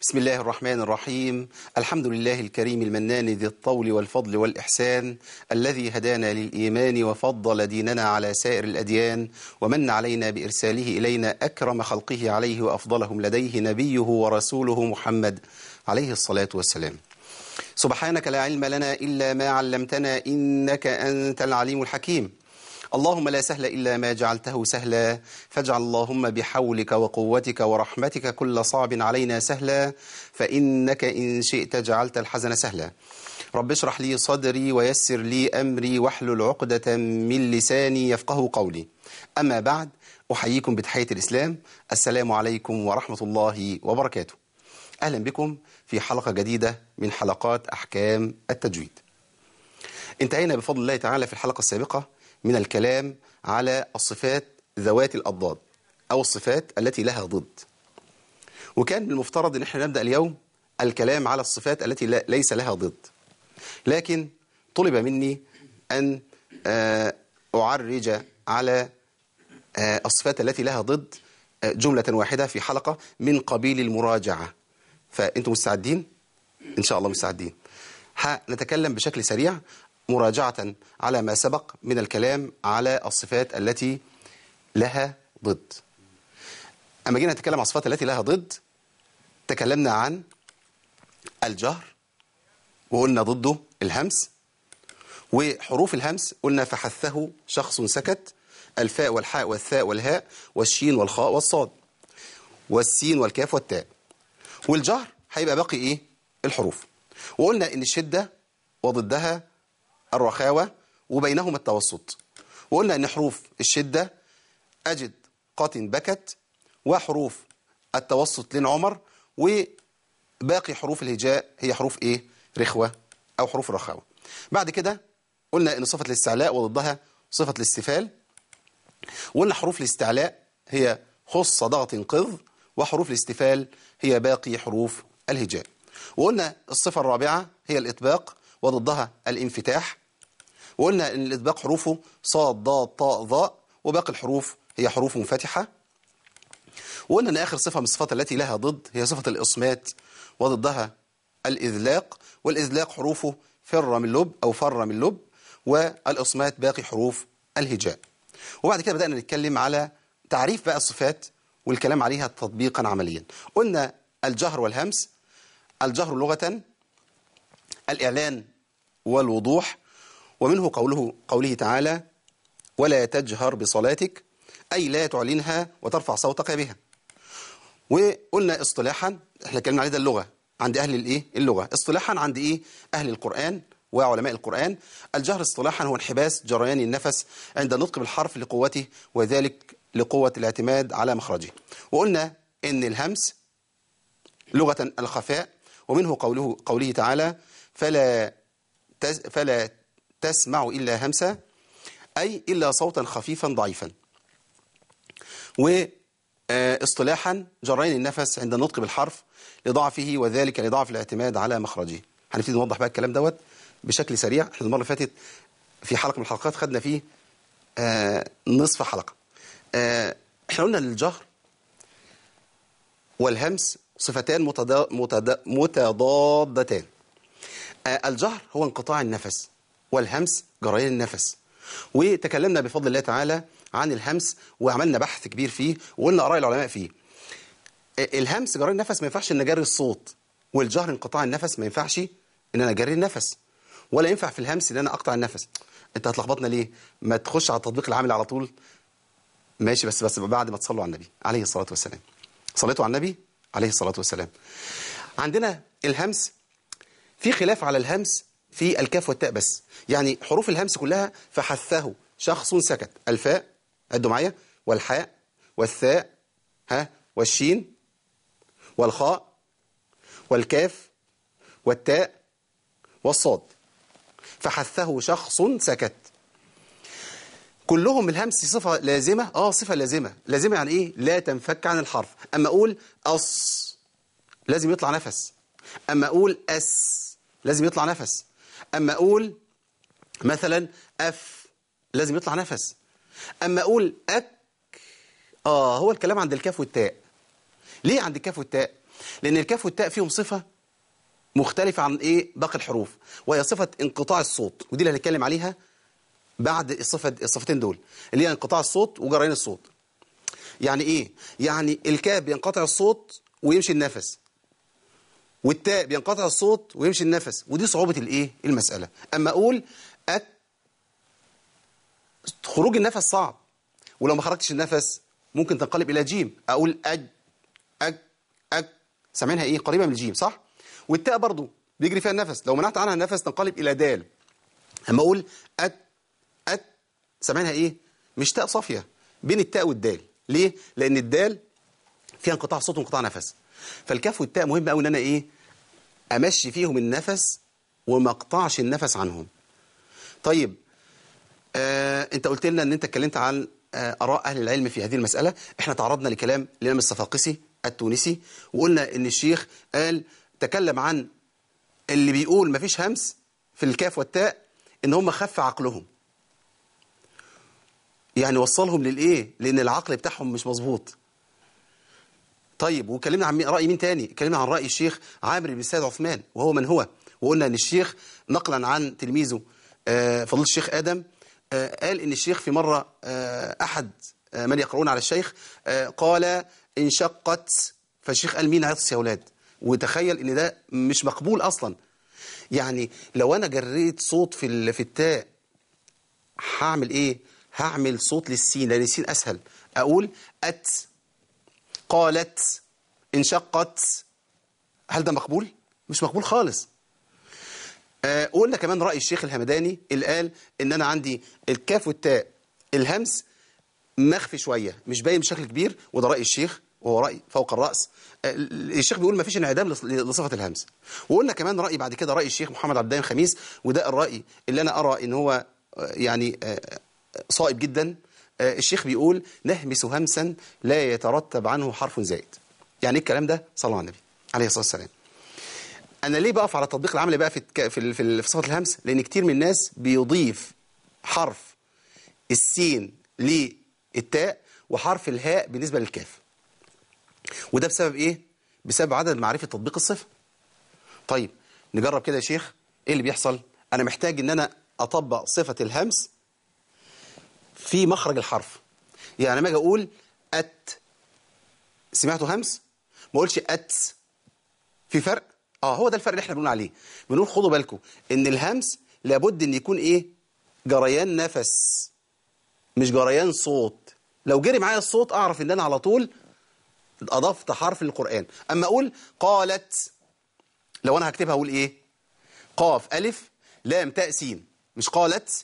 بسم الله الرحمن الرحيم الحمد لله الكريم المنان ذي الطول والفضل والإحسان الذي هدانا للإيمان وفضل ديننا على سائر الأديان ومن علينا بإرساله إلينا أكرم خلقه عليه وأفضلهم لديه نبيه ورسوله محمد عليه الصلاة والسلام سبحانك لا علم لنا إلا ما علمتنا إنك أنت العليم الحكيم اللهم لا سهل إلا ما جعلته سهلا فاجعل اللهم بحولك وقوتك ورحمتك كل صعب علينا سهلا فإنك إن شئت جعلت الحزن سهلا رب اشرح لي صدري ويسر لي أمري واحلل عقدة من لساني يفقه قولي أما بعد أحييكم بتحية الإسلام السلام عليكم ورحمة الله وبركاته أهلا بكم في حلقة جديدة من حلقات أحكام التجويد انتهينا بفضل الله تعالى في الحلقة السابقة من الكلام على الصفات ذوات الأضداد أو الصفات التي لها ضد وكان من المفترض أن احنا نبدأ اليوم الكلام على الصفات التي ليس لها ضد لكن طلب مني أن أعرج على الصفات التي لها ضد جملة واحدة في حلقة من قبيل المراجعة فأنتم مستعدين؟ إن شاء الله مستعدين هنتكلم بشكل سريع مراجعة على ما سبق من الكلام على الصفات التي لها ضد أما جينا نتكلم عن الصفات التي لها ضد تكلمنا عن الجهر وقلنا ضده الهمس وحروف الهمس قلنا فحثه شخص سكت الفاء والحاء والثاء والهاء والشين والخاء والصاد والسين والكاف والتاء والجهر هيبقى باقي ايه الحروف وقلنا ان الشدة وضدها الرخاوة وبينهما التوسط وقلنا ان حروف الشدة أجد قات بكت وحروف التوسط لين عمر وباقي حروف الهجاء هي حروف ايه رخوة او حروف الرخاوة بعد كده قلنا ان صفة الاستعلاء وضدها صفة الاستفال وقلنا حروف الاستعلاء هي خص ضغط قذ وحروف الاستفال هي باقي حروف الهجاء وقلنا الصفة الرابعة هي الإطباق وضدها الانفتاح وقلنا ان الإطباق حروفه صاد ضاد طاء ظاء وباقي الحروف هي حروف منفتحة وقلنا ان آخر صفة من الصفات التي لها ضد هي صفة الإصمات وضدها الإذلاق والإذلاق حروفه فر من لب أو فر من لب والإصمات باقي حروف الهجاء وبعد كده بدأنا نتكلم على تعريف بقى الصفات والكلام عليها تطبيقا عمليا قلنا الجهر والهمس الجهر لغة الإعلان والوضوح ومنه قوله قوله تعالى ولا تجهر بصلاتك أي لا تعلنها وترفع صوتك بها وقلنا اصطلاحا احنا اتكلمنا عليه ده اللغة عند أهل الايه اللغة اصطلاحا عند ايه أهل القرآن وعلماء القرآن الجهر اصطلاحا هو انحباس جريان النفس عند النطق بالحرف لقوته وذلك لقوة الاعتماد على مخرجه وقلنا ان الهمس لغة الخفاء ومنه قوله قوله تعالى فلا تز فلا تسمع إلا همسا أي إلا صوتا خفيفا ضعيفا واصطلاحا جرين النفس عند النطق بالحرف لضعفه وذلك لضعف الاعتماد على مخرجه هنبتدي نوضح بقى الكلام دوت بشكل سريع احنا المرة اللي فاتت في حلقة من الحلقات خدنا فيه آه نصف حلقة آه احنا قلنا الجهر والهمس صفتان متدا متدا متضادتان آه الجهر هو انقطاع النفس والهمس جريان النفس وتكلمنا بفضل الله تعالى عن الهمس وعملنا بحث كبير فيه وقلنا آراء العلماء فيه الهمس جريان النفس ما ينفعش ان اجري الصوت والجهر انقطاع النفس ما ينفعش ان انا اجري النفس ولا ينفع في الهمس ان انا اقطع النفس انت هتلخبطنا ليه ما تخش على التطبيق العامل على طول ماشي بس بس بعد ما تصلوا على النبي عليه الصلاة والسلام صليتوا على النبي عليه الصلاة والسلام عندنا الهمس في خلاف على الهمس في الكاف والتاء بس يعني حروف الهمس كلها فحثه شخص سكت الفاء عدوا معايا والحاء والثاء ها والشين والخاء والكاف والتاء والصاد فحثه شخص سكت كلهم الهمس صفة لازمة اه صفة لازمة لازمة يعني ايه لا تنفك عن الحرف اما اقول أص لازم يطلع نفس اما اقول أس لازم يطلع نفس اما اقول مثلا أف لازم يطلع نفس اما اقول أك اه هو الكلام عند الكاف والتاء ليه عند الكاف والتاء لان الكاف والتاء فيهم صفه مختلفه عن ايه باقي الحروف وهي صفه انقطاع الصوت ودي اللي هنتكلم عليها بعد الصفه الصفتين دول اللي هي انقطاع الصوت وجريان الصوت يعني ايه يعني الكاف بينقطع الصوت ويمشي النفس والتاء بينقطع الصوت ويمشي النفس ودي صعوبة الايه المسألة اما اقول أك خروج النفس صعب ولو ما خرجتش النفس ممكن تنقلب الى جيم اقول اج اج اج سامعينها ايه قريبة من الجيم صح والتاء برضو بيجري فيها النفس لو منعت عنها النفس تنقلب الى دال اما اقول ات ات سامعينها ايه مش تاء صافية بين التاء والدال ليه لان الدال فيها انقطاع صوت وانقطاع نفس فالكاف والتاء مهم قوي ان انا ايه امشي فيهم النفس وما اقطعش النفس عنهم طيب آه انت قلت لنا ان انت اتكلمت عن آه اراء اهل العلم في هذه المساله احنا تعرضنا لكلام الامام الصفاقسي التونسي وقلنا ان الشيخ قال تكلم عن اللي بيقول مفيش همس في الكاف والتاء ان هم خف عقلهم يعني وصلهم للايه لان العقل بتاعهم مش مظبوط طيب وكلمنا عن رأي مين تاني اتكلمنا عن رأي الشيخ عامر بن سيد عثمان وهو من هو وقلنا ان الشيخ نقلا عن تلميذه آه، فضيله الشيخ آدم آه، قال ان الشيخ في مرة آه، أحد آه، من يقرؤون على الشيخ آه، قال انشقت فالشيخ قال مين عطس يا أولاد وتخيل ان ده مش مقبول أصلا يعني لو أنا جريت صوت في ال- في التاء هعمل ايه هعمل صوت للسين لان السين اسهل اقول ات قالت انشقت هل ده مقبول مش مقبول خالص آه، قلنا كمان رأي الشيخ الهمداني اللي قال ان انا عندي الكاف والتاء الهمس مخفي شوية مش باين بشكل كبير وده رأي الشيخ وهو رأي فوق الرأس آه، الشيخ بيقول ما فيش انعدام لص- لصفة الهمس وقلنا كمان رأي بعد كده رأي الشيخ محمد عبد الدايم خميس وده الرأي اللي أنا أرى إن هو آه، يعني آه، صائب جدا آه، الشيخ بيقول نهمس همسا لا يترتب عنه حرف زائد يعني إيه الكلام ده صلى الله على النبي عليه الصلاة والسلام انا ليه بقف على التطبيق العملي بقى في الك- في ال- في ال- في صفه الهمس لان كتير من الناس بيضيف حرف السين للتاء وحرف الهاء بالنسبه للكاف وده بسبب ايه بسبب عدم معرفه تطبيق الصفه طيب نجرب كده يا شيخ ايه اللي بيحصل انا محتاج ان انا اطبق صفه الهمس في مخرج الحرف يعني لما اجي اقول ات سمعتوا همس ما اقولش ات في فرق اه هو ده الفرق اللي احنا بنقول عليه بنقول خدوا بالكم ان الهمس لابد ان يكون ايه جريان نفس مش جريان صوت لو جري معايا الصوت اعرف ان انا على طول اضفت حرف للقران اما اقول قالت لو انا هكتبها اقول ايه قاف الف لام تاء سين مش قالت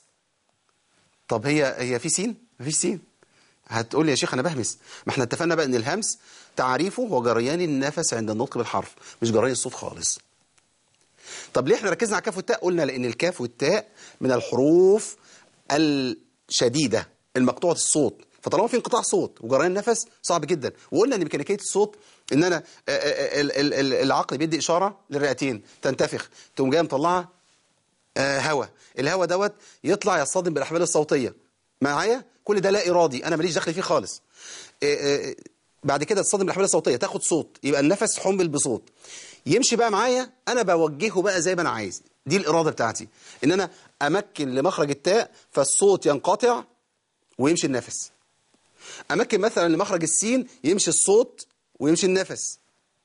طب هي هي في سين مفيش سين هتقول لي يا شيخ انا بهمس ما احنا اتفقنا بقى ان الهمس تعريفه هو جريان النفس عند النطق بالحرف مش جريان الصوت خالص طب ليه احنا ركزنا على الكاف والتاء قلنا لان الكاف والتاء من الحروف الشديده المقطوعه الصوت فطالما في انقطاع صوت وجريان نفس صعب جدا وقلنا ان ميكانيكيه الصوت ان انا آه، آه، ال- ال- ال- العقل بيدي اشاره للرئتين تنتفخ تقوم جايه مطلعه آه، هوا الهوا دوت يطلع يصطدم بالاحبال الصوتيه معايا كل ده لا ارادي انا ماليش دخل فيه خالص آه، آه، بعد كده تصطدم بالاحبال الصوتيه تاخد صوت يبقى النفس حمل بصوت يمشي بقى معايا انا بوجهه بقى زي ما انا عايز دي الاراده بتاعتي ان انا امكن لمخرج التاء فالصوت ينقطع ويمشي النفس امكن مثلا لمخرج السين يمشي الصوت ويمشي النفس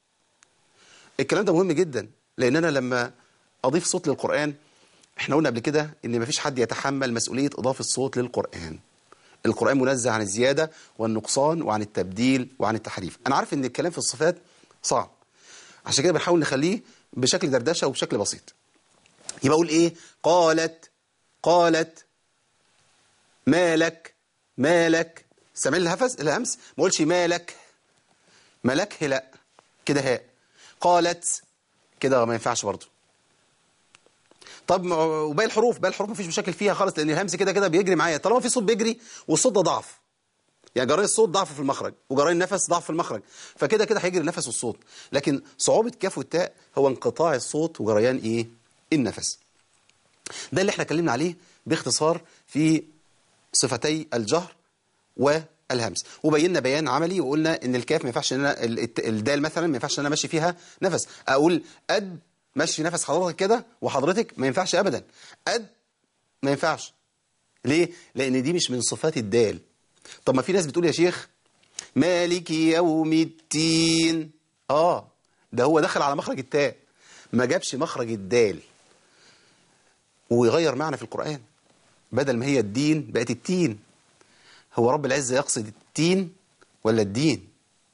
الكلام ده مهم جدا لان انا لما اضيف صوت للقران احنا قلنا قبل كده ان مفيش حد يتحمل مسؤوليه اضافه صوت للقران القران منزه عن الزياده والنقصان وعن التبديل وعن التحريف انا عارف ان الكلام في الصفات صعب عشان كده بنحاول نخليه بشكل دردشه وبشكل بسيط يبقى اقول ايه قالت قالت مالك مالك سامعين الهفز الهمس ما اقولش مالك ملك لا كده هاء قالت كده ما ينفعش برضه طب ما- وباقي الحروف باقي الحروف مفيش مشاكل فيها خالص لان الهمس كده كده بيجري معايا طالما في صوت بيجري والصوت ده ضعف يعني جرين الصوت ضعف في المخرج وجرين النفس ضعف في المخرج فكده كده هيجري النفس والصوت لكن صعوبة كاف والتاء هو انقطاع الصوت وجريان ايه النفس ده اللي احنا اتكلمنا عليه باختصار في صفتي الجهر الهمس وبينا بيان عملي وقلنا ان الكاف ما ينفعش ان انا ال- الت- الدال مثلا ما ينفعش ان انا ماشي فيها نفس اقول قد مشي نفس حضرتك كده وحضرتك ما ينفعش ابدا قد ما ينفعش ليه لان دي مش من صفات الدال طب ما في ناس بتقول يا شيخ مالك يوم الدين اه ده هو دخل على مخرج التاء ما جابش مخرج الدال ويغير معنى في القرآن بدل ما هي الدين بقت التين هو رب العزة يقصد التين ولا الدين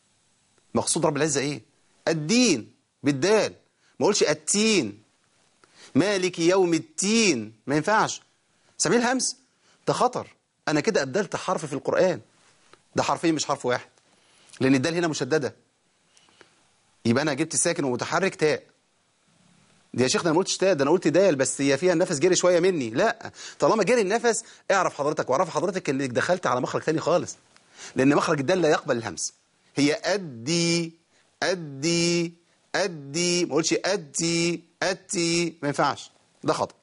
مقصود رب العزة ايه الدين بالدال ما اقولش التين مالك يوم التين ما ينفعش سميه الهمس ده خطر انا كده ابدلت حرف في القرآن ده حرفين مش حرف واحد لان الدال هنا مشددة يبقى انا جبت ساكن ومتحرك تاء دي يا شيخ ده انا ما قلتش تاء ده انا قلت دال بس هي فيها النفس جري شويه مني لا طالما جري النفس اعرف حضرتك واعرف حضرتك انك دخلت على مخرج تاني خالص لان مخرج الدال لا يقبل الهمس هي ادي ادي ادي ما اقولش ادي اتي ما ينفعش ده خطأ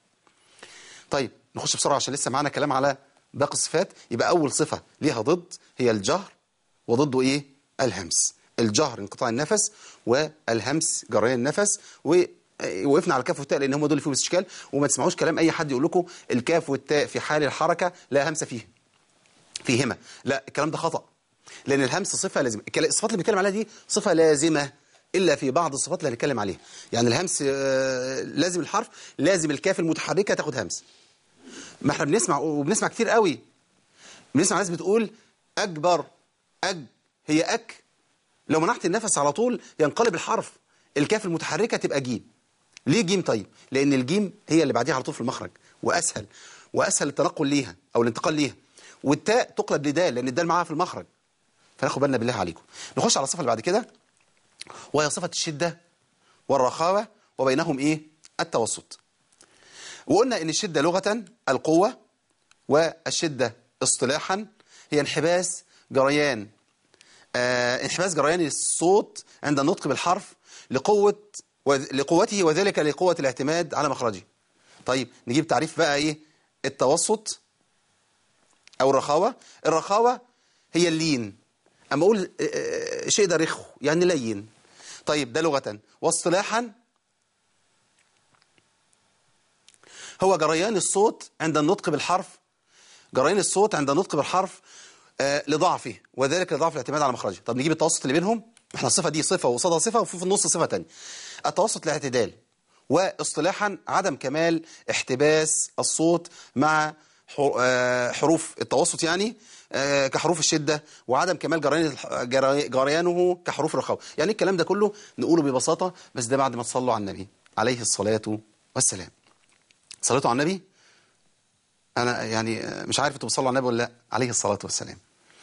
طيب نخش بسرعه عشان لسه معانا كلام على باقي الصفات يبقى اول صفه ليها ضد هي الجهر وضده ايه الهمس الجهر انقطاع النفس والهمس جريان النفس و وقفنا على الكاف والتاء لان هم دول اللي فيهم استشكال وما تسمعوش كلام اي حد يقول لكم الكاف والتاء في حال الحركه لا همس فيه فيهما لا الكلام ده خطا لان الهمس صفه لازمه الكلا- الصفات اللي بنتكلم عليها دي صفه لازمه الا في بعض الصفات اللي هنتكلم عليها يعني الهمس آه، لازم الحرف لازم الكاف المتحركه تاخد همس ما احنا بنسمع وبنسمع كتير قوي بنسمع ناس بتقول اكبر اج هي اك لو منعت النفس على طول ينقلب الحرف الكاف المتحركه تبقى جيم ليه جيم طيب لان الجيم هي اللي بعديها على طول في المخرج واسهل واسهل التنقل ليها او الانتقال ليها والتاء تقلب لدال لان الدال معاها في المخرج فناخد بالنا بالله عليكم نخش على الصفه اللي بعد كده وهي صفه الشده والرخاوه وبينهم ايه التوسط وقلنا ان الشده لغه القوه والشده اصطلاحا هي انحباس جريان آه انحباس جريان الصوت عند النطق بالحرف لقوة وذ- لقوته وذلك لقوة الاعتماد على مخرجه طيب نجيب تعريف بقى ايه التوسط او الرخاوة الرخاوة هي اللين اما اقول آه، آه، شيء ده رخو يعني لين طيب ده لغة واصطلاحا هو جريان الصوت عند النطق بالحرف جريان الصوت عند النطق بالحرف آه لضعفه وذلك لضعف الاعتماد على مخرجه طب نجيب التوسط اللي بينهم احنا الصفة دي صفة وقصادها صفة وفي في النص صفة تانية التوسط الاعتدال واصطلاحا عدم كمال احتباس الصوت مع حر- آه، حروف التوسط يعني آه، كحروف الشدة وعدم كمال جريان الح- جري- جريانه كحروف الرخاوة يعني الكلام ده كله نقوله ببساطة بس ده بعد ما تصلوا على النبي عليه الصلاة والسلام صليتوا على النبي انا يعني مش عارف انتوا بتصلوا على النبي ولا لا عليه الصلاه والسلام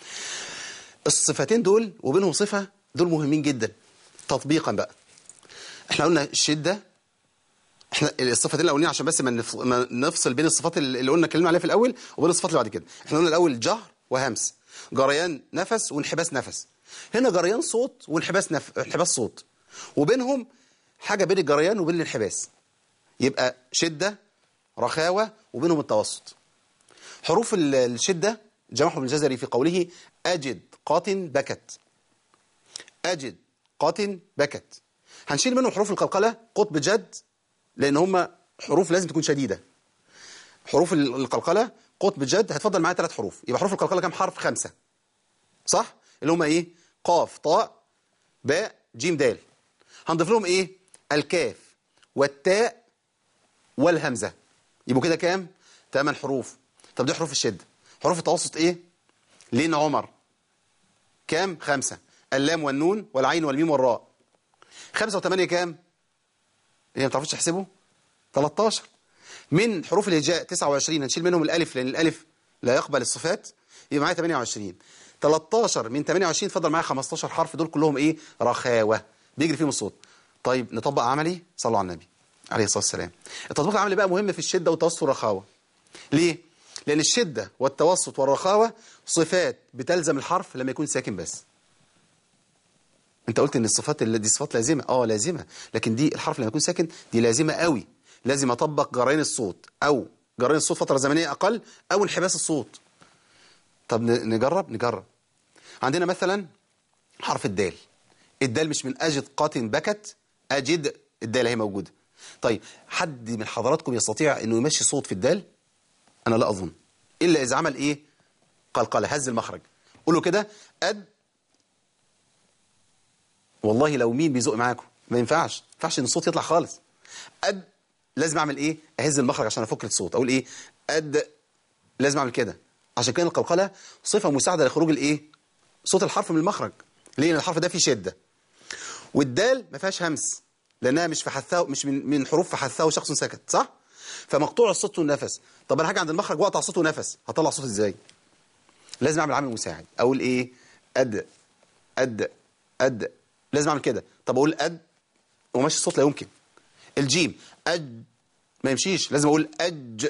الصفتين دول وبينهم صفه دول مهمين جدا تطبيقا بقى احنا قلنا الشده احنا الصفتين الاولانيين عشان بس ما نف- ما نفصل بين الصفات اللي قلنا اتكلمنا عليها في الاول وبين الصفات اللي بعد كده احنا قلنا الاول جهر وهمس جريان نفس وانحباس نفس هنا جريان صوت وانحباس نف... انحباس صوت وبينهم حاجه بين الجريان وبين الانحباس يبقى شده رخاوه وبينهم التوسط حروف ال- الشدة جمعهم الجزري في قوله أجد قات بكت أجد قات بكت هنشيل منهم حروف القلقلة قطب جد لأن هم حروف لازم تكون شديدة حروف ال- القلقلة قطب جد هتفضل معايا ثلاث حروف يبقى حروف القلقلة كام حرف خمسة صح اللي هم ايه قاف طاء باء جيم دال هنضيف لهم ايه الكاف والتاء والهمزة يبقوا كده كام ثمان حروف طب دي حروف الشدة حروف التوسط ايه لين عمر كام خمسة اللام والنون والعين والميم والراء خمسة وثمانية كام ايه ما تعرفوش تحسبوا 13 من حروف الهجاء 29 هنشيل منهم الالف لان الالف لا يقبل الصفات يبقى معايا 28 13 من 28 فضل معايا 15 حرف دول كلهم ايه رخاوه بيجري فيهم الصوت طيب نطبق عملي صلوا على النبي عليه الصلاه والسلام التطبيق العملي بقى مهم في الشده والتوسط والرخاوه ليه لان الشده والتوسط والرخاوه صفات بتلزم الحرف لما يكون ساكن بس انت قلت ان الصفات اللي دي صفات لازمه اه لازمه لكن دي الحرف لما يكون ساكن دي لازمه قوي لازم اطبق جريان الصوت او جريان الصوت فتره زمنيه اقل او انحباس الصوت طب ن- نجرب نجرب عندنا مثلا حرف الدال الدال مش من أجد قات بكت أجد الدال هي موجودة طيب حد من حضراتكم يستطيع أنه يمشي صوت في الدال أنا لا أظن إلا إذا عمل إيه قلقلة هز المخرج قولوا كده أد والله لو مين بيزق معاكم ما ينفعش ما ينفعش ان الصوت يطلع خالص أد لازم اعمل ايه اهز المخرج عشان افك الصوت اقول ايه أد لازم اعمل كده عشان كده القلقله صفه مساعده لخروج الايه صوت الحرف من المخرج ليه لان الحرف ده فيه شده والدال ما فيهاش همس لانها مش في حثاه مش من من حروف في حثاه شخص سكت صح فمقطوع الصوت والنفس طب انا هاجي عند المخرج واقطع صوت ونفس هطلع صوت ازاي لازم اعمل عامل مساعد اقول ايه اد اد اد لازم اعمل كده طب اقول اد وماشي الصوت لا يمكن الجيم اج ما يمشيش لازم اقول اج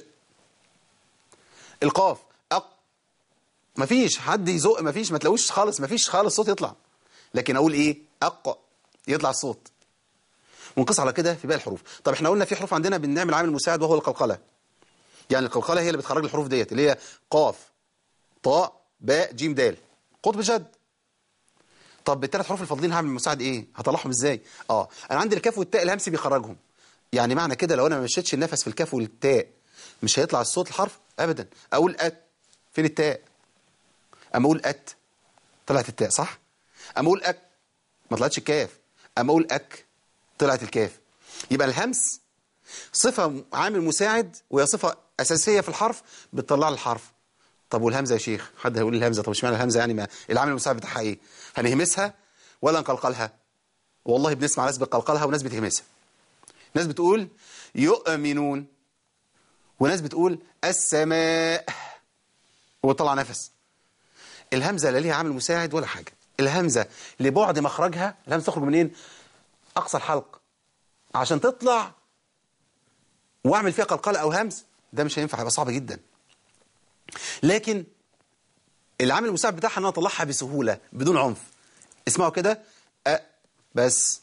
القاف اق مفيش حد يزق مفيش ما تلاقوش خالص مفيش خالص صوت يطلع لكن اقول ايه اق يطلع الصوت ونقص على كده في باقي الحروف طب احنا قلنا في حروف عندنا بنعمل عامل مساعد وهو القلقله يعني القلقله هي اللي بتخرج لي الحروف ديت اللي هي قاف طاء باء جيم دال قطب جد طب بالثلاث حروف الفاضلين هعمل مساعد ايه هطلعهم ازاي اه انا عندي الكاف والتاء الهمسي بيخرجهم يعني معنى كده لو انا ما مشيتش النفس في الكاف والتاء مش هيطلع الصوت الحرف ابدا اقول ات فين التاء اما اقول ات طلعت التاء صح اما اقول اك ما طلعتش الكاف اما اقول اك طلعت الكاف يبقى الهمس صفة عامل مساعد وهي صفة أساسية في الحرف بتطلع لي الحرف طب والهمزة يا شيخ حد هيقول لي الهمزة طب اشمعنى الهمزة يعني ما العامل المساعد بتاعها ايه هنهمسها ولا نقلقلها والله بنسمع ناس بتقلقلها وناس بتهمسها ناس بتقول يؤمنون وناس بتقول السماء وطلع نفس الهمزة لا ليها عامل مساعد ولا حاجة الهمزة لبعد مخرجها الهمزة تخرج منين أقصى الحلق عشان تطلع واعمل فيها قلقلة أو همز ده مش هينفع هيبقى صعب جدا لكن العامل المساعد بتاعها ان انا اطلعها بسهولة بدون عنف اسمعوا كده أ بس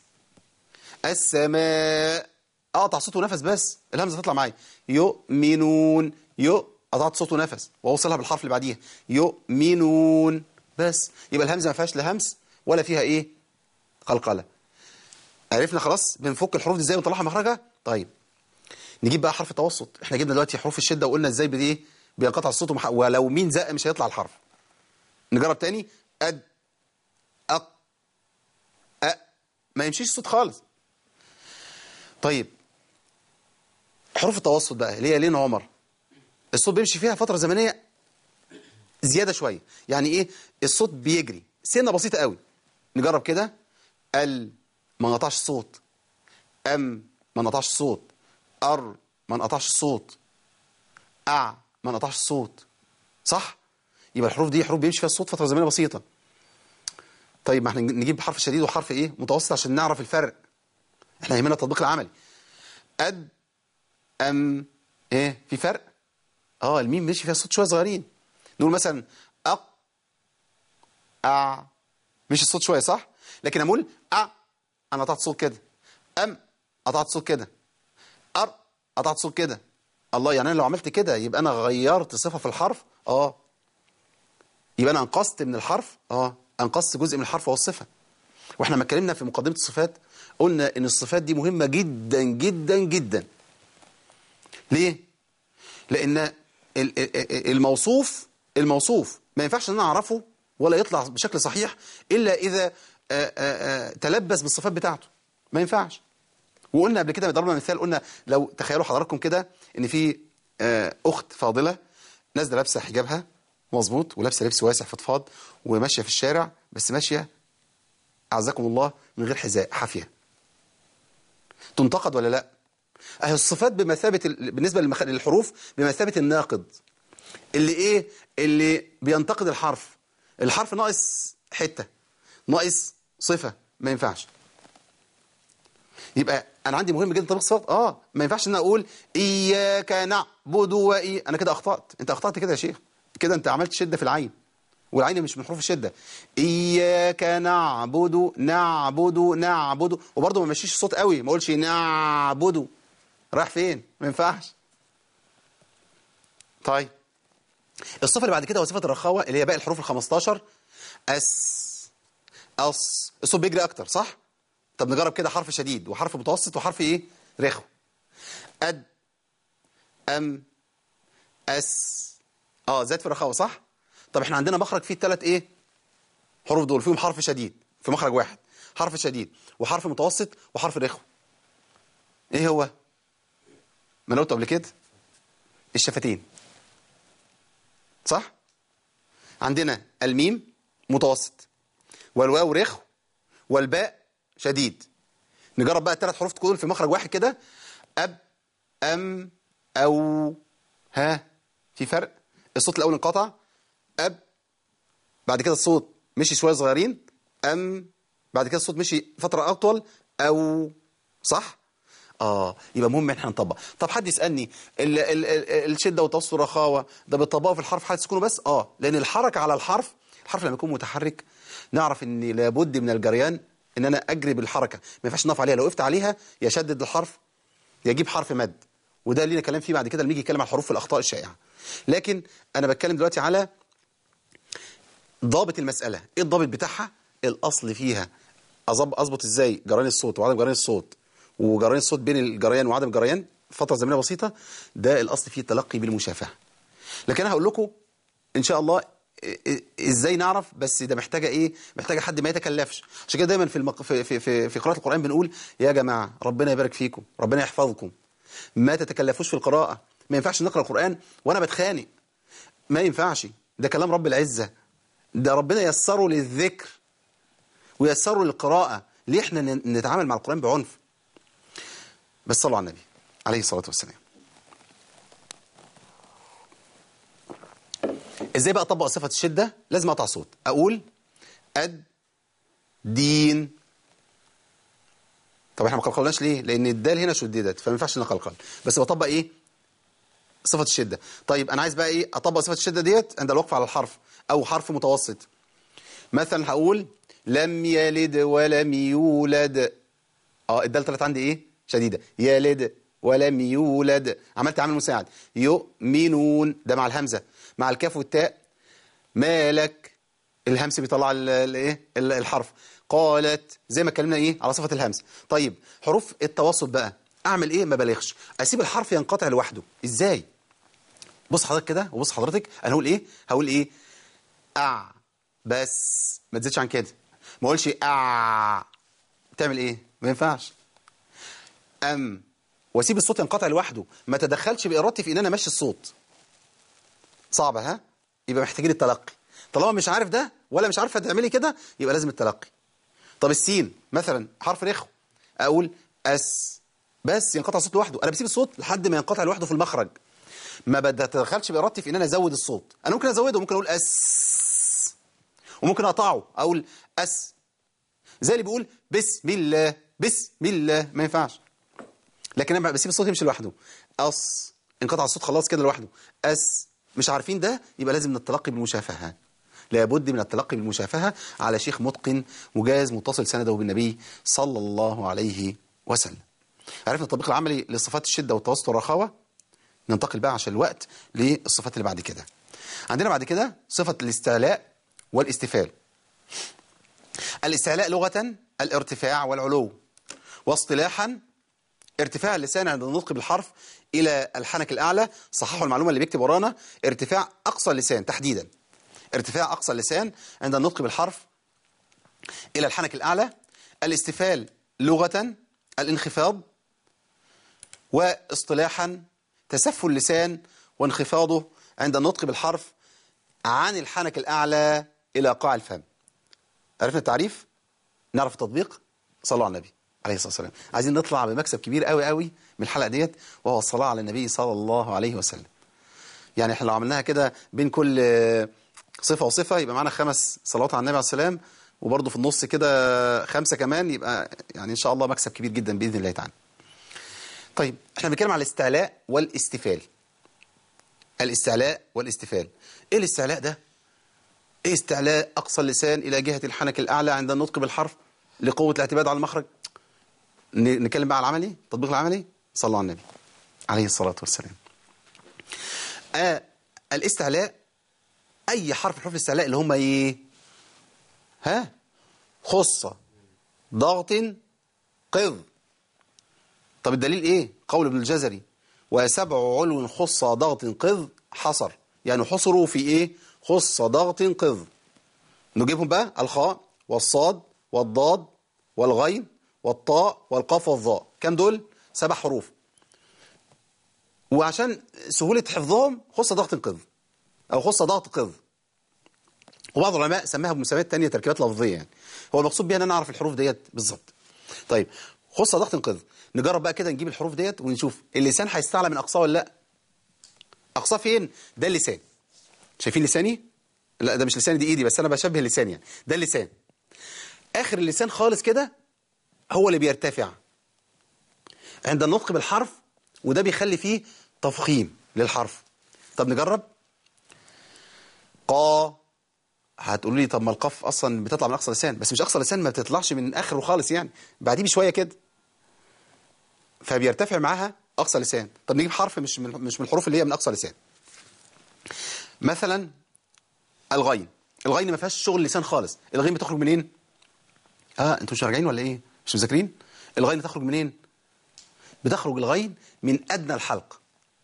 السماء اقطع صوت ونفس بس الهمزه تطلع معايا يؤمنون يو قطعت صوت ونفس واوصلها بالحرف اللي بعديها يؤمنون بس يبقى الهمزه ما فيهاش لا همس ولا فيها ايه قلقله عرفنا خلاص بنفك الحروف دي ازاي ونطلعها مخرجها طيب نجيب بقى حرف التوسط احنا جبنا دلوقتي حروف الشده وقلنا ازاي بايه بينقطع الصوت ومح... ولو مين زق مش هيطلع الحرف نجرب تاني اد اق أ ما يمشيش الصوت خالص طيب حروف التوسط بقى اللي هي لين عمر الصوت بيمشي فيها فترة زمنية زيادة شوية يعني ايه الصوت بيجري سنة بسيطة قوي نجرب كده ال ما نقطعش الصوت ام ما نقطعش الصوت ار ما نقطعش الصوت اع ما نقطعش الصوت صح يبقى الحروف دي حروف بيمشي فيها الصوت فترة زمنية بسيطة طيب ما احنا نجيب حرف شديد وحرف ايه متوسط عشان نعرف الفرق احنا يهمنا التطبيق العملي اد ام ايه في فرق اه الميم ماشي فيها صوت شويه صغيرين نقول مثلا اق ا مش الصوت شويه صح لكن اقول ا انا قطعت صوت كده ام قطعت صوت كده ار قطعت صوت كده الله يعني انا لو عملت كده يبقى انا غيرت صفه في الحرف اه يبقى انا انقصت من الحرف اه انقصت جزء من الحرف وهو الصفه واحنا ما اتكلمنا في مقدمه الصفات قلنا ان الصفات دي مهمه جدا جدا جدا ليه لان الموصوف الموصوف ما ينفعش ان انا اعرفه ولا يطلع بشكل صحيح الا اذا آآ آآ تلبس بالصفات بتاعته ما ينفعش وقلنا قبل كده ضربنا مثال قلنا لو تخيلوا حضراتكم كده ان في اخت فاضله نازله لابسه حجابها مظبوط ولابسه لبس واسع فضفاض وماشيه في الشارع بس ماشيه اعزكم الله من غير حذاء حافيه تنتقد ولا لا اهي الصفات بمثابه ال... بالنسبه للمخ... للحروف بمثابه الناقد اللي ايه اللي بينتقد الحرف الحرف ناقص حته ناقص صفه ما ينفعش يبقى انا عندي مهم جدا طريق الصفات اه ما ينفعش ان انا اقول اياك نعبد واي انا كده اخطات انت اخطات كده يا شيخ كده انت عملت شده في العين والعين مش من حروف الشده اياك نعبد نعبد نعبد وبرضه ما مشيش الصوت قوي ما اقولش نعبد رايح فين ما ينفعش طيب الصفه اللي بعد كده هو صفه الرخاوه اللي هي باقي الحروف ال15 أس أص الصوت بيجري أكتر صح؟ طب نجرب كده حرف شديد وحرف متوسط وحرف إيه؟ رخو أد أم أس اه زاد في الرخاوة صح؟ طب احنا عندنا مخرج فيه الثلاث ايه؟ حروف دول فيهم حرف شديد في مخرج واحد حرف شديد وحرف متوسط وحرف رخو ايه هو؟ ما انا قلت قبل كده الشفتين صح؟ عندنا الميم متوسط والواو رخو والباء شديد نجرب بقى الثلاث حروف دول في مخرج واحد كده أب أم أو ها في فرق الصوت الأول انقطع أب بعد كده الصوت مشي شوية صغيرين أم بعد كده الصوت مشي فترة أطول أو صح؟ اه يبقى مهم ان احنا نطبق طب حد يسالني ال ال ال الشده والتوسط والرخاوه ده بتطبقه في الحرف حاله سكونه بس اه لان الحركه على الحرف الحرف لما يكون متحرك نعرف ان لابد من الجريان ان انا اجري بالحركه ما ينفعش نقف عليها لو وقفت عليها يشدد الحرف يجيب حرف مد وده لينا كلام فيه بعد كده لما يجي يتكلم على الحروف في الاخطاء الشائعه لكن انا بتكلم دلوقتي على ضابط المساله ايه الضابط بتاعها الاصل فيها أظبط اظبط ازاي جريان الصوت وعدم جريان الصوت وجريان الصوت بين الجريان وعدم الجريان فتره زمنيه بسيطه ده الاصل فيه التلقي بالمشافهه لكن انا هقول لكم ان شاء الله ازاي نعرف بس ده محتاجه ايه محتاجه حد ما يتكلفش عشان كده دايما في المق... في في في, في قراءه القران بنقول يا جماعه ربنا يبارك فيكم ربنا يحفظكم ما تتكلفوش في القراءه ما ينفعش نقرا القران وانا بتخانق ما ينفعش ده كلام رب العزه ده ربنا يسره للذكر ويسره للقراءه ليه احنا نتعامل مع القران بعنف بس صلوا على النبي عليه الصلاه والسلام ازاي بقى اطبق صفه الشده لازم اقطع صوت اقول اد دين طب احنا ما قلقلناش ليه لان الدال هنا شددت فما ينفعش نقلقل بس بطبق ايه صفه الشده طيب انا عايز بقى ايه اطبق صفه الشده ديت عند الوقف على الحرف او حرف متوسط مثلا هقول لم يلد ولم يولد اه الدال طلعت عندي ايه شديده يلد ولم يولد عملت عامل مساعد يؤمنون ده مع الهمزه مع الكاف والتاء مالك الهمس بيطلع الايه الحرف قالت زي ما اتكلمنا ايه على صفه الهمس طيب حروف التوسط بقى اعمل ايه ما بلغش اسيب الحرف ينقطع لوحده ازاي بص حضرتك كده وبص حضرتك انا هقول ايه هقول ايه اع بس ما تزيدش عن كده ما اقولش اع تعمل ايه ما ينفعش ام واسيب الصوت ينقطع لوحده ما تدخلش بارادتي في ان انا امشي الصوت صعبه ها يبقى محتاجين التلقي طالما مش عارف ده ولا مش عارفه تعملي كده يبقى لازم التلقي طب السين مثلا حرف رخو اقول اس بس ينقطع الصوت لوحده انا بسيب الصوت لحد ما ينقطع لوحده في المخرج ما بتدخلش بارادتي في ان انا ازود الصوت انا ممكن ازوده ممكن اقول اس وممكن اقطعه اقول اس زي اللي بيقول بسم الله بسم الله ما ينفعش لكن انا بسيب الصوت يمشي لوحده اس انقطع الصوت خلاص كده لوحده اس مش عارفين ده يبقى لازم التلقي بالمشافهه لابد من التلقي بالمشافهه على شيخ متقن مجاز متصل سنده بالنبي صلى الله عليه وسلم عرفنا التطبيق العملي لصفات الشده والتوسط والرخاوه ننتقل بقى عشان الوقت للصفات اللي بعد كده عندنا بعد كده صفه الاستعلاء والاستفال الاستعلاء لغه الارتفاع والعلو واصطلاحا ارتفاع اللسان عند النطق بالحرف إلى الحنك الأعلى صححوا المعلومة اللي بيكتب ورانا ارتفاع أقصى اللسان تحديدا ارتفاع أقصى اللسان عند النطق بالحرف إلى الحنك الأعلى الاستفال لغة الانخفاض واصطلاحا تسفل اللسان وانخفاضه عند النطق بالحرف عن الحنك الأعلى إلى قاع الفم عرفنا التعريف؟ نعرف التطبيق؟ صلوا على النبي عليه الصلاة والسلام عايزين نطلع بمكسب كبير قوي قوي من الحلقة ديت وهو الصلاة على النبي صلى الله عليه وسلم يعني احنا لو عملناها كده بين كل صفة وصفة يبقى معانا خمس صلوات على النبي عليه السلام وبرضه في النص كده خمسة كمان يبقى يعني إن شاء الله مكسب كبير جدا بإذن الله تعالى طيب احنا بنتكلم على الاستعلاء والاستفال الاستعلاء والاستفال ايه الاستعلاء ده ايه استعلاء اقصى اللسان الى جهة الحنك الاعلى عند النطق بالحرف لقوة الاعتماد على المخرج نتكلم بقى على العملي التطبيق العملي صلوا على النبي عليه الصلاة والسلام آه الاستعلاء اي حرف حروف الاستعلاء اللي هم ايه ها خص ضغط قذ طب الدليل ايه قول ابن الجزري وسبع علو خص ضغط قذ حصر يعني حصروا في ايه خص ضغط قذ نجيبهم بقى الخاء والصاد والضاد والغين والطاء والقاف والظاء كم دول سبع حروف وعشان سهولة حفظهم خص ضغط قذ أو خص ضغط قذ وبعض العلماء سماها بمسميات تانية تركيبات لفظية يعني هو المقصود بيها ان انا اعرف الحروف ديت بالظبط طيب خص ضغط قذ نجرب بقى كده نجيب الحروف ديت ونشوف اللسان هيستعلى من اقصاه ولا لا اقصاه فين ده اللسان شايفين لساني لا ده مش لساني دي ايدي بس انا بشبه لساني يعني ده اللسان اخر اللسان خالص كده هو اللي بيرتفع عند النطق بالحرف وده بيخلي فيه تفخيم للحرف طب نجرب قا هتقولوا لي طب ما القاف اصلا بتطلع من اقصى لسان بس مش اقصى لسان ما بتطلعش من اخره خالص يعني بعديه بشويه كده فبيرتفع معاها اقصى لسان طب نجيب حرف مش من مش من الحروف اللي هي من اقصى لسان مثلا الغين الغين ما فيهاش شغل لسان خالص الغين بتخرج منين اه انتوا مش راجعين ولا ايه مش مذاكرين الغين تخرج منين بتخرج الغين من ادنى الحلق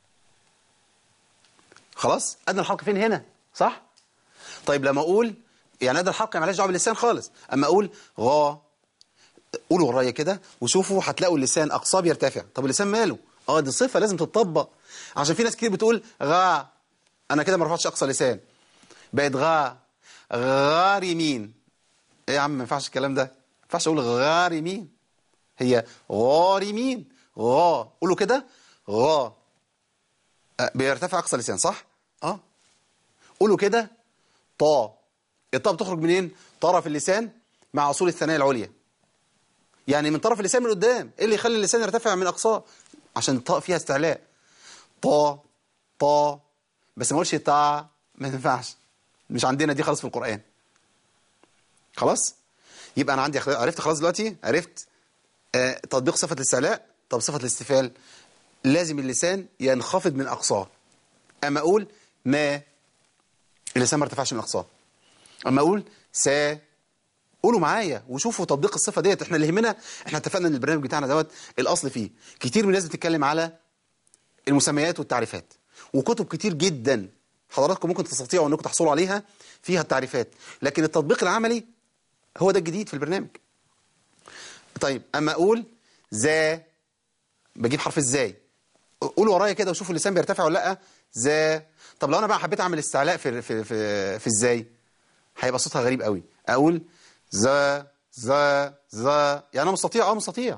خلاص ادنى الحلق فين هنا صح طيب لما اقول يعني ادنى الحلق مالهاش دعوه باللسان خالص اما اقول غا قولوا ورايا كده وشوفوا هتلاقوا اللسان اقصاه بيرتفع طب اللسان ماله اه دي صفه لازم تتطبق عشان في ناس كتير بتقول غا انا كده ما رفعتش اقصى لسان بقت غا غارمين ايه يا عم ما ينفعش الكلام ده ما ينفعش اقول غارمين هي غارمين غا قولوا كده غا أه بيرتفع اقصى لسان صح اه قولوا كده طا الطاء بتخرج منين طرف اللسان مع اصول الثنايا العليا يعني من طرف اللسان من قدام ايه اللي يخلي اللسان يرتفع من اقصاه عشان الطاء فيها استعلاء طا طا بس ما اقولش طا ما ينفعش مش عندنا دي خالص في القرآن خلاص يبقى انا عندي عرفت خلاص دلوقتي عرفت آه تطبيق صفة الاستعلاء طب صفة الاستفال لازم اللسان ينخفض من أقصاه أما أقول ما اللسان ما ارتفعش من أقصاه أما أقول سا قولوا معايا وشوفوا تطبيق الصفة ديت احنا اللي يهمنا احنا اتفقنا ان البرنامج بتاعنا دوت الأصل فيه كتير من الناس بتتكلم على المسميات والتعريفات وكتب كتير جدا حضراتكم ممكن تستطيعوا انكم تحصلوا عليها فيها التعريفات لكن التطبيق العملي هو ده الجديد في البرنامج طيب اما اقول ذا بجيب حرف ازاي قولوا ورايا كده وشوفوا اللسان بيرتفع ولا لا ذا طب لو انا بقى حبيت اعمل استعلاء في في في, في ازاي هيبقى صوتها غريب قوي اقول ذا ذا ذا يعني انا مستطيع اه مستطيع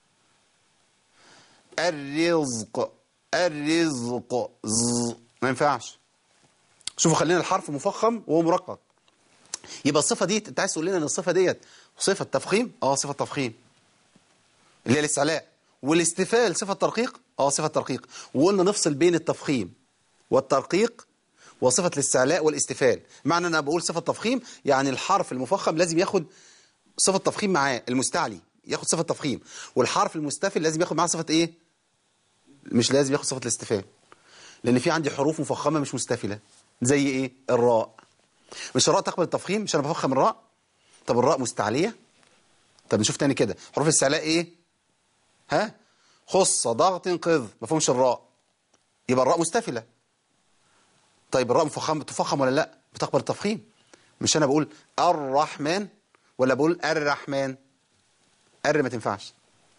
الرزق الرزق ز ما ينفعش شوفوا خلينا الحرف مفخم وهو مرقق يبقى الصفه دي انت عايز تقول لنا ان الصفه ديت صفه تفخيم اه صفه تفخيم اللي هي الاستعلاء والاستفال صفه ترقيق اه صفه ترقيق وقلنا نفصل بين التفخيم والترقيق وصفه الاستعلاء والاستفال معنى انا بقول صفه تفخيم يعني الحرف المفخم لازم ياخد صفه تفخيم معاه المستعلي ياخد صفه تفخيم والحرف المستفل لازم ياخد معاه صفه ايه مش لازم ياخد صفه الاستفال لان في عندي حروف مفخمه مش مستفله زي ايه الراء مش الراء تقبل التفخيم مش انا بفخم الراء طب الراء مستعليه طب نشوف تاني كده حروف الاستعلاء ايه ها خص ضغط قذ مفهومش الراء يبقى الراء مستفله طيب الراء مفخم تفخم ولا لا بتقبل التفخيم مش انا بقول الرحمن ولا بقول الرحمن الر ما تنفعش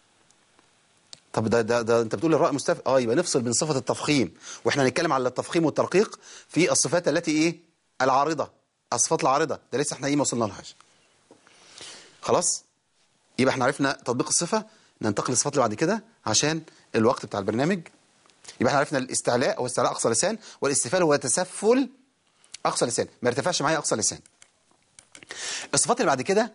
طب ده, ده, ده انت بتقول الراء مستفل اه يبقى نفصل بين صفه التفخيم واحنا هنتكلم على التفخيم والترقيق في الصفات التي ايه العارضه الصفات العارضه ده لسه احنا ايه ما وصلنا لهاش خلاص يبقى احنا عرفنا تطبيق الصفه ننتقل للصفات اللي بعد كده عشان الوقت بتاع البرنامج يبقى احنا عرفنا الاستعلاء هو استعلاء اقصى لسان والاستفال هو تسفل اقصى لسان ما ارتفعش معايا اقصى لسان الصفات اللي بعد كده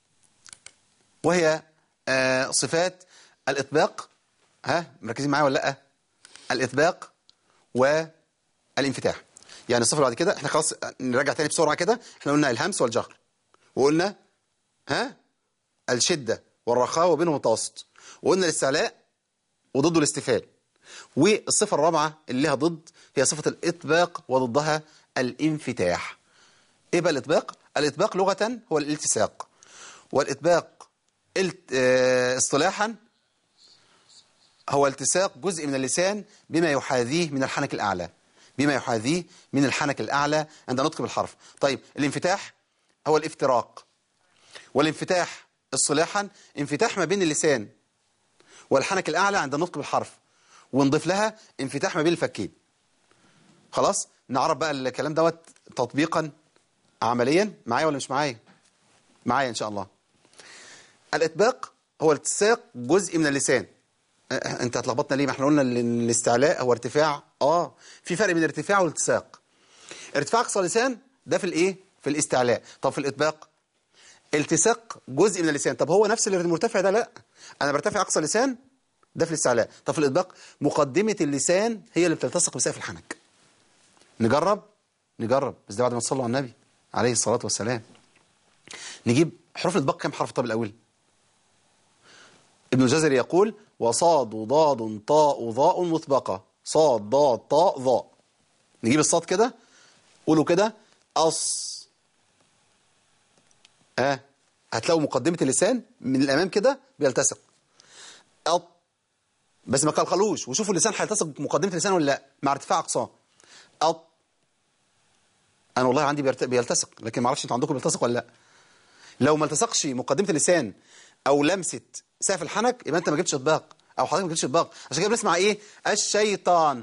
وهي آه صفات الاطباق ها مركزين معايا ولا لا الاطباق والانفتاح يعني الصفه اللي بعد كده احنا خلاص نراجع تاني بسرعه كده احنا قلنا الهمس والجهر وقلنا ها الشده والرخاء وبينهم التوسط وقلنا الاستعلاء وضده الاستفال والصفه الرابعه اللي لها ضد هي صفه الاطباق وضدها الانفتاح ايه بقى الاطباق الإطباق لغة هو الالتصاق والإطباق الت- آه، اصطلاحا هو التصاق جزء من اللسان بما يحاذيه من الحنك الأعلى بما يحاذيه من الحنك الأعلى عند نطق بالحرف طيب الانفتاح هو الافتراق والانفتاح اصطلاحا انفتاح ما بين اللسان والحنك الأعلى عند النطق بالحرف ونضيف لها انفتاح ما بين الفكين خلاص نعرف بقى الكلام دوت تطبيقا عمليا معايا ولا مش معايا معايا ان شاء الله الاطباق هو التصاق جزء من اللسان أه، انت هتلخبطنا ليه ما احنا قلنا ان الاستعلاء هو ارتفاع اه في فرق بين الارتفاع والالتصاق ارتفاع اقصى اللسان ده في الايه في الاستعلاء طب في الاطباق التصاق جزء من اللسان طب هو نفس المرتفع ده لا انا برتفع اقصى اللسان ده في الاستعلاء طب في الاطباق مقدمه اللسان هي اللي بتلتصق بسقف الحنك نجرب نجرب بس ده بعد ما تصلوا على النبي عليه الصلاه والسلام نجيب حروف الاطباق كام حرف طب الاول ابن الجزري يقول وصاد ضاد طاء ضاء مثبقه صاد ضاد طاء ضاء نجيب الصاد كده قولوا كده أص اه هتلاقوا مقدمة اللسان من الأمام كده بيلتصق أط بس ما قلقلوش وشوفوا اللسان هيلتصق بمقدمة اللسان ولا لا مع ارتفاع أقصاه أط أنا والله عندي بيرت- بيلتصق لكن ما اعرفش انتوا عندكم بيلتصق ولا لا لو ما التصقش مقدمة اللسان أو لمسة سقف الحنك يبقى أنت ما جبتش إطباق أو حضرتك ما جبتش إطباق عشان كده بنسمع إيه الشيطان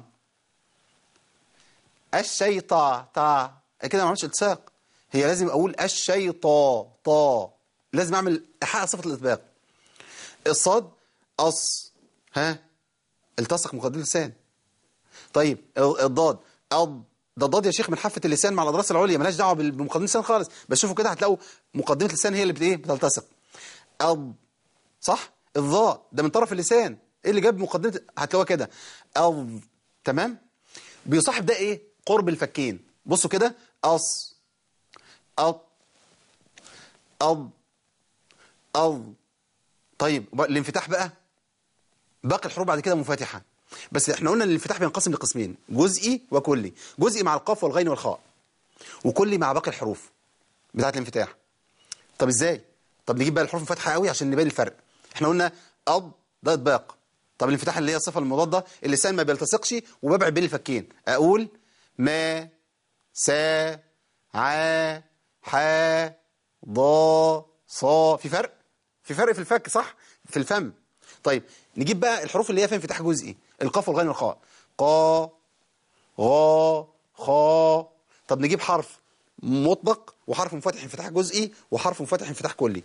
الشيطا تا كده ما عملتش التصاق هي لازم اقول الشيطا طا لازم اعمل احقق صفه الاطباق الصاد أص ها التصق مقدمه اللسان طيب ال- الضاد أض ده الضاد يا شيخ من حافه اللسان مع الاضراس العليا مالهاش دعوه بال- بمقدمه اللسان خالص بس شوفوا كده هتلاقوا مقدمه اللسان هي اللي بت ايه بتلتصق أض صح الضاء ده من طرف اللسان ايه اللي جاب مقدمه هتلاقوها كده أض تمام بيصاحب ده ايه قرب الفكين بصوا كده أص أض أض أض طيب بقى الانفتاح بقى باقي الحروف بعد كده منفتحة بس احنا قلنا ان الانفتاح بينقسم لقسمين جزئي وكلي جزئي مع القاف والغين والخاء وكلي مع باقي الحروف بتاعه الانفتاح طب ازاي طب نجيب بقى الحروف منفتحة قوي عشان نبين الفرق احنا قلنا أض ده اطباق طب الانفتاح اللي هي الصفة المضادة اللسان ما بيلتصقش وببعد بين الفكين اقول ما سا ع ح ضا صا في فرق في فرق في الفك صح في الفم طيب نجيب بقى الحروف اللي هي فيها انفتاح جزئي القاف والغين والخاء قا غا خا طب نجيب حرف مطبق وحرف منفتح انفتاح جزئي وحرف منفتح انفتاح كلي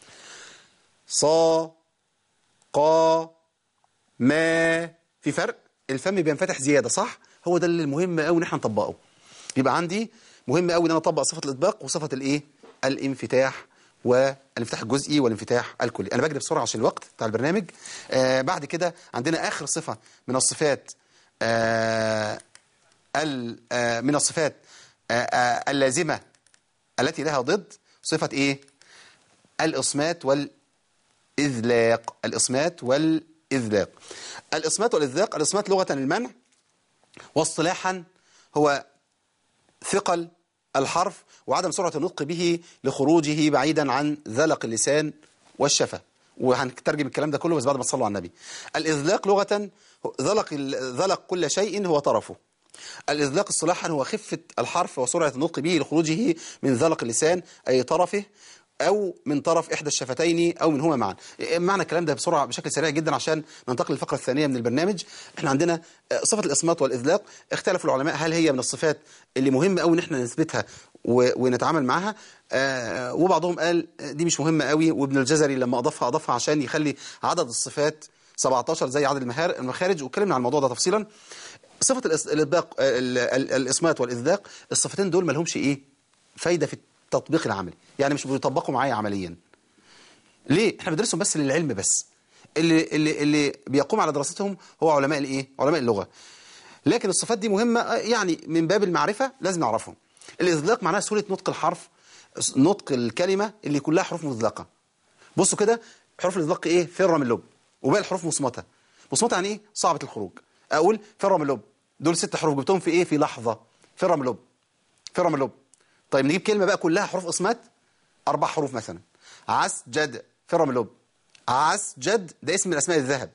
صا قا ما في فرق الفم بينفتح زياده صح هو ده اللي المهم قوي ان احنا نطبقه يبقى عندي مهم قوي ان انا اطبق صفه الاطباق وصفه الايه الانفتاح والانفتاح الجزئي والانفتاح الكلي انا بجري بسرعه عشان الوقت بتاع البرنامج آه بعد كده عندنا اخر صفه من الصفات آه ال- آه من الصفات آه آه اللازمه التي لها ضد صفه ايه الاصمات والاذلاق الاصمات والاذلاق الاصمات والاذلاق الاصمات لغه المنع واصطلاحا هو ثقل الحرف وعدم سرعة النطق به لخروجه بعيدا عن ذلق اللسان والشفة وهنترجم الكلام ده كله بس بعد ما تصلوا على النبي الإذلاق لغة ذلق ال- ذلق كل شيء هو طرفه الإذلاق اصطلاحا هو خفة الحرف وسرعة النطق به لخروجه من ذلق اللسان أي طرفه أو من طرف إحدى الشفتين أو منهما معا معنى الكلام ده بسرعة بشكل سريع جدا عشان ننتقل للفقرة الثانية من البرنامج احنا عندنا آه، صفة الإصمات والإذلاق اختلف العلماء هل هي من الصفات اللي مهم قوي ان احنا نثبتها و- ونتعامل معاها آه، وبعضهم قال آه، دي مش مهمة قوي وابن الجزري لما أضافها أضافها عشان يخلي عدد الصفات 17 زي عدد المهار- المخارج واتكلمنا عن الموضوع ده تفصيلا صفة الإص- الإطباق ال- ال- الإصمات والإذلاق الصفتين دول ما لهمش إيه فايدة في التطبيق العملي يعني مش بيطبقوا معايا عمليا ليه احنا بندرسهم بس للعلم بس اللي اللي اللي بيقوم على دراستهم هو علماء الايه علماء اللغة لكن الصفات دي مهمة آه، يعني من باب المعرفة لازم نعرفهم الإذلاق معناه سهولة نطق الحرف نطق الكلمة اللي كلها حروف مذلقة بصوا كده حروف الإذلاق إيه فر من اللب وباقي الحروف مصمتة مصمتة يعني إيه صعبة الخروج أقول فر من اللب دول ست حروف جبتهم في إيه في لحظة فر من اللب فر من اللب طيب نجيب كلمة بقى كلها حروف إصمات أربع حروف مثلا عسجد فر من لب عسجد ده اسم من أسماء الذهب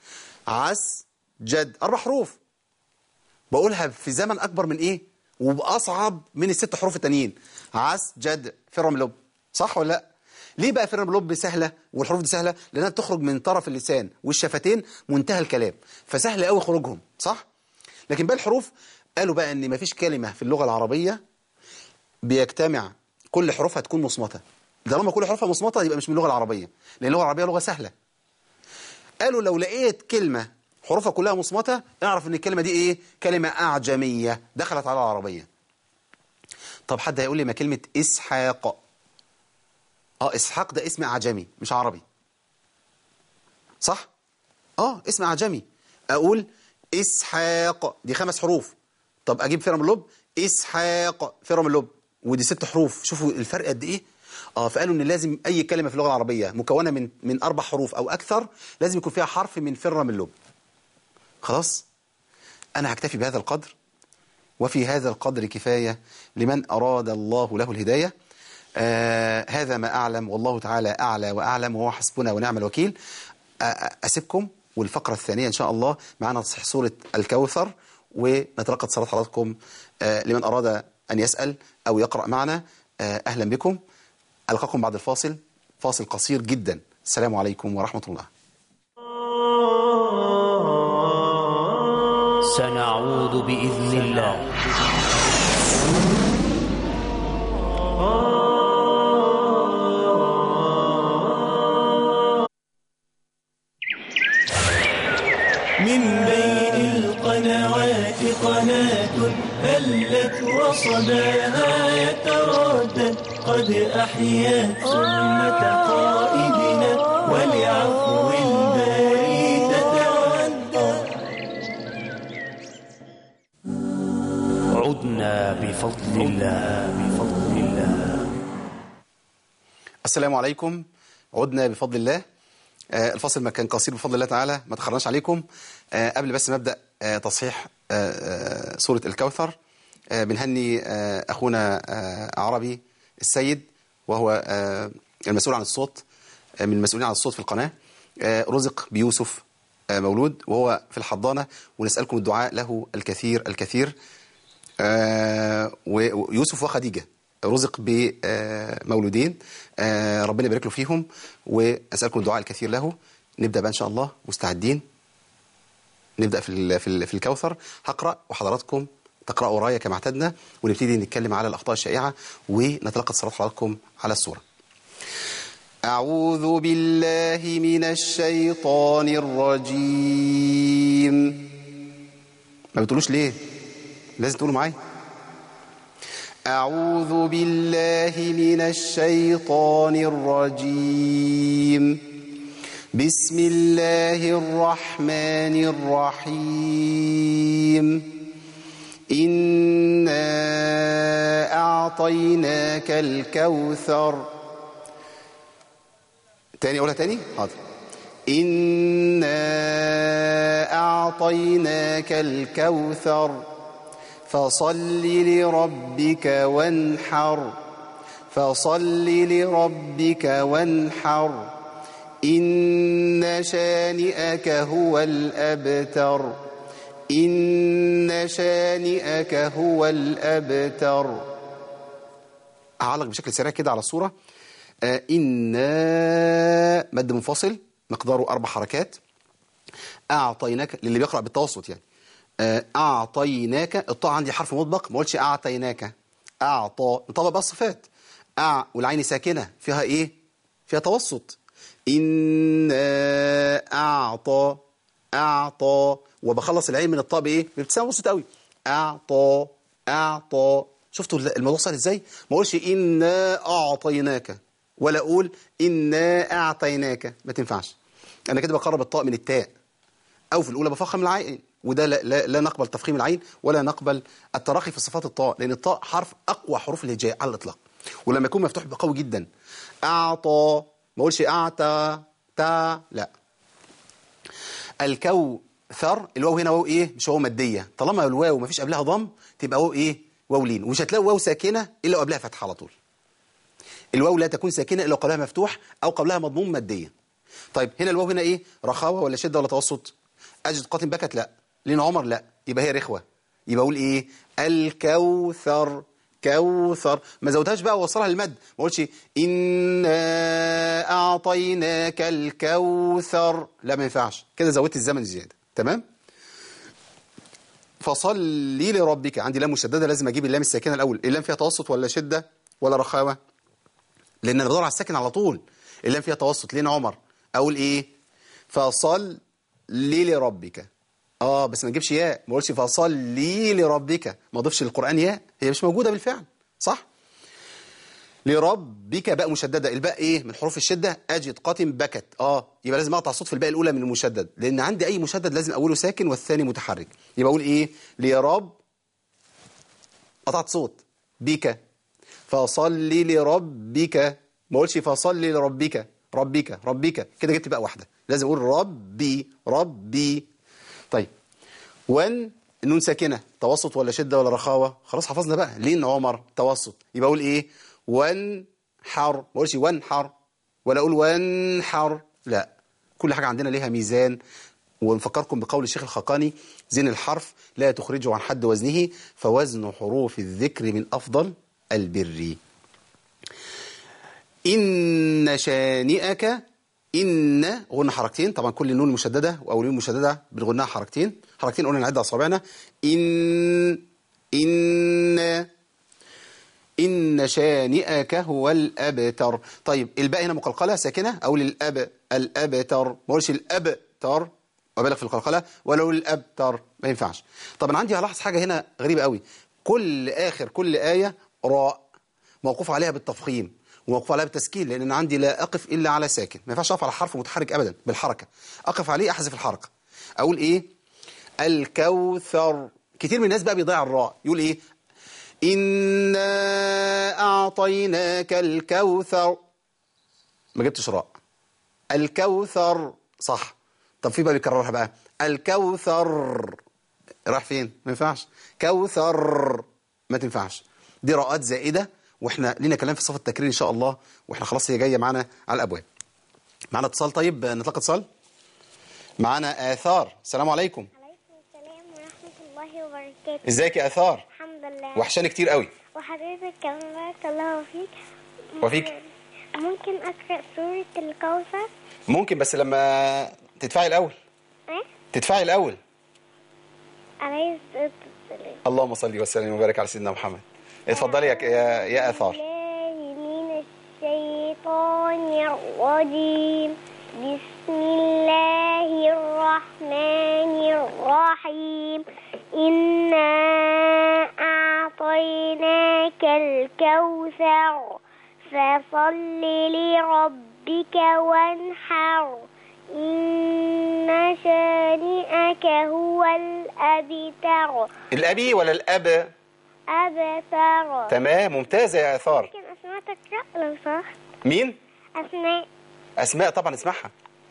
عسجد أربع حروف بقولها في زمن أكبر من إيه وبأصعب من الست حروف التانيين عسجد فر من لب صح ولا لا ليه بقى فر من لب سهلة والحروف دي سهلة لأنها بتخرج من طرف اللسان والشفتين منتهى الكلام فسهل قوي خروجهم صح لكن بقى الحروف قالوا بقى ان مفيش كلمة في اللغة العربية بيجتمع كل حروفها تكون مصمتة طالما كل حروفها مصمتة يبقى مش من اللغة العربية لأن اللغة العربية لغة سهلة قالوا لو لقيت كلمة حروفها كلها مصمتة اعرف ان الكلمة دي ايه كلمة أعجمية دخلت على العربية طب حد هيقول لي ما كلمة إسحاق اه إسحاق ده اسم أعجمي مش عربي صح اه اسم أعجمي أقول إسحاق دي خمس حروف طب أجيب فرم اللب إسحاق فرم اللب ودي ست حروف شوفوا الفرق قد إيه اه فقالوا ان لازم اي كلمه في اللغه العربيه مكونه من من اربع حروف او اكثر لازم يكون فيها حرف من فر من لب خلاص انا هكتفي بهذا القدر وفي هذا القدر كفايه لمن اراد الله له الهدايه آه هذا ما اعلم والله تعالى اعلى واعلم وهو حسبنا ونعم الوكيل آه اسيبكم والفقره الثانيه ان شاء الله معنا تصحيح سوره الكوثر ونتلقى اتصالات حضراتكم آه لمن اراد ان يسال او يقرا معنا آه اهلا بكم ألقاكم بعد الفاصل فاصل قصير جدا السلام عليكم ورحمة الله سنعود بإذن الله من بين القنوات قناة هلت وصداها يتردد قد أحيت سنة قائدنا ولعفو الباري تتودد عدنا بفضل الله بفضل الله السلام عليكم عدنا بفضل الله آه، الفاصل ما كان قصير بفضل الله تعالى ما تخرناش عليكم آه، قبل بس ما ابدا آه، تصحيح آه، آه، سورة الكوثر آه، بنهني آه، أخونا آه، عربي السيد وهو آه، المسؤول عن الصوت آه، من المسؤولين عن الصوت في القناة آه، رزق بيوسف آه، مولود وهو في الحضانة ونسألكم الدعاء له الكثير الكثير آه، و- ويوسف وخديجة رزق بمولودين آه، ربنا يبارك له فيهم وأسألكم الدعاء الكثير له نبدأ بقى إن شاء الله مستعدين نبدأ في ال- في ال- في الكوثر هقرأ وحضراتكم تقرأوا ورايا كما اعتدنا ونبتدي نتكلم على الأخطاء الشائعة ونتلقى اتصالات حضراتكم على الصورة أعوذ بالله من الشيطان الرجيم ما بتقولوش ليه لازم تقولوا معايا أعوذ بالله من الشيطان الرجيم بسم الله الرحمن الرحيم إنا أعطيناك الكوثر تاني أقولها تاني حاضر إنا أعطيناك الكوثر فصل لربك وانحر فصل لربك وانحر إن شانئك هو الأبتر إن شانئك هو الأبتر أعلق بشكل سريع كده على الصورة آه إنا مد منفصل مقداره أربع حركات أعطيناك للي بيقرأ بالتوسط يعني آه، أعطيناك الطاء عندي حرف مطبق ما قلتش أعطيناك أعطى نطبق بقى الصفات أع والعين ساكنة فيها إيه؟ فيها توسط إنا أعطى أعطى وبخلص العين من الطاء بإيه؟ بابتسامة بسيطة قوي أعطى أعطى شفتوا الموضوع سهل إزاي؟ ما أقولش إنا أعطيناك ولا أقول إنا أعطيناك ما تنفعش أنا كده بقرب الطاء من التاء أو في الأولى بفخم العين وده لا, لا, لا نقبل تفخيم العين ولا نقبل التراخي في صفات الطاء لأن الطاء حرف أقوى حروف الهجاء على الإطلاق ولما يكون مفتوح بقوي قوي جدا أعطى ما أقولش أعطى تا لا الكوثر الواو هنا واو إيه مش واو مادية طالما الواو ما فيش قبلها ضم تبقى واو إيه واو لين ومش هتلاقوا واو ساكنه الا وقبلها فتحه على طول الواو لا تكون ساكنه الا وقبلها مفتوح او قبلها مضموم ماديا طيب هنا الواو هنا ايه رخاوه ولا شده ولا توسط اجد قاتم بكت لا لين عمر لا يبقى هي رخوه يبقى اقول ايه الكوثر كوثر ما زودهاش بقى ووصلها للمد ما اقولش انا اعطيناك الكوثر لا ما ينفعش كده زودت الزمن زياده تمام فصلي لربك عندي لام مشدده لازم اجيب اللام الساكنه الاول اللام فيها توسط ولا شده ولا رخاوه لان انا بدور على الساكن على طول اللام فيها توسط لين عمر اقول ايه فصل لي لربك اه بس ما تجيبش ياء ما اقولش فصل لي لربك ما اضيفش للقران ياء هي مش موجوده بالفعل صح لربك باء مشدده الباء ايه من حروف الشده اجد قاتم بكت اه يبقى لازم اقطع الصوت في الباء الاولى من المشدد لان عندي اي مشدد لازم اوله ساكن والثاني متحرك يبقى اقول ايه لرب قطعت صوت بك فصلي لربك ما اقولش فصلي لربك ربك ربك كده جبت بقى واحده لازم اقول ربي ربي طيب وان النون ساكنه توسط ولا شده ولا رخاوه خلاص حفظنا بقى لين عمر توسط يبقى اقول ايه وانحر ما اقولش وانحر ولا اقول وانحر لا كل حاجه عندنا ليها ميزان ونفكركم بقول الشيخ الخقاني زين الحرف لا تخرجه عن حد وزنه فوزن حروف الذكر من افضل البر إن شانئك إن غنى حركتين طبعا كل نون مشددة أو نون مشددة بنغناها حركتين حركتين قلنا نعد أصابعنا إن إن إن شانئك هو الأبتر طيب الباء هنا مقلقلة ساكنة أو للأب الأبتر ما أقولش الأبتر وبالغ في القلقلة ولو الأبتر ما ينفعش طب أنا عندي هلاحظ حاجة هنا غريبة قوي كل آخر كل آية راء موقوف عليها بالتفخيم وموقوف عليها بالتسكين لان انا عندي لا اقف الا على ساكن ما ينفعش اقف على حرف متحرك ابدا بالحركه اقف عليه احذف الحركه اقول ايه الكوثر كتير من الناس بقى بيضيع الراء يقول ايه انا اعطيناك الكوثر ما جبتش راء الكوثر صح طب في بقى بيكررها بقى الكوثر راح فين ما ينفعش كوثر ما تنفعش دي راءات زائده واحنا لينا كلام في صف التكرير ان شاء الله واحنا خلاص هي جايه معانا على الابواب معانا اتصال طيب نطلق اتصال معانا اثار السلام عليكم عليكم السلام ورحمة الله وبركاته ازيك يا اثار الحمد لله وحشاني كتير قوي وحضرتك كمان بارك الله فيك وفيك. ممكن أقرأ سورة الكوثر ممكن بس لما تدفعي الاول إيه؟ تدفعي الاول عليه الصلاة والسلام اللهم صل وسلم وبارك على سيدنا محمد اتفضلي يا يا, يا اثار الله من الشيطان الرجيم بسم الله الرحمن الرحيم إنا أعطيناك الكوثر فصل لربك وانحر إن شانئك هو الأبتر الابي ولا الاب أبتر تمام ممتازه يا اثار ممكن أسمع تقرأ لو سمحت مين أسماء اسماء طبعا اسمعها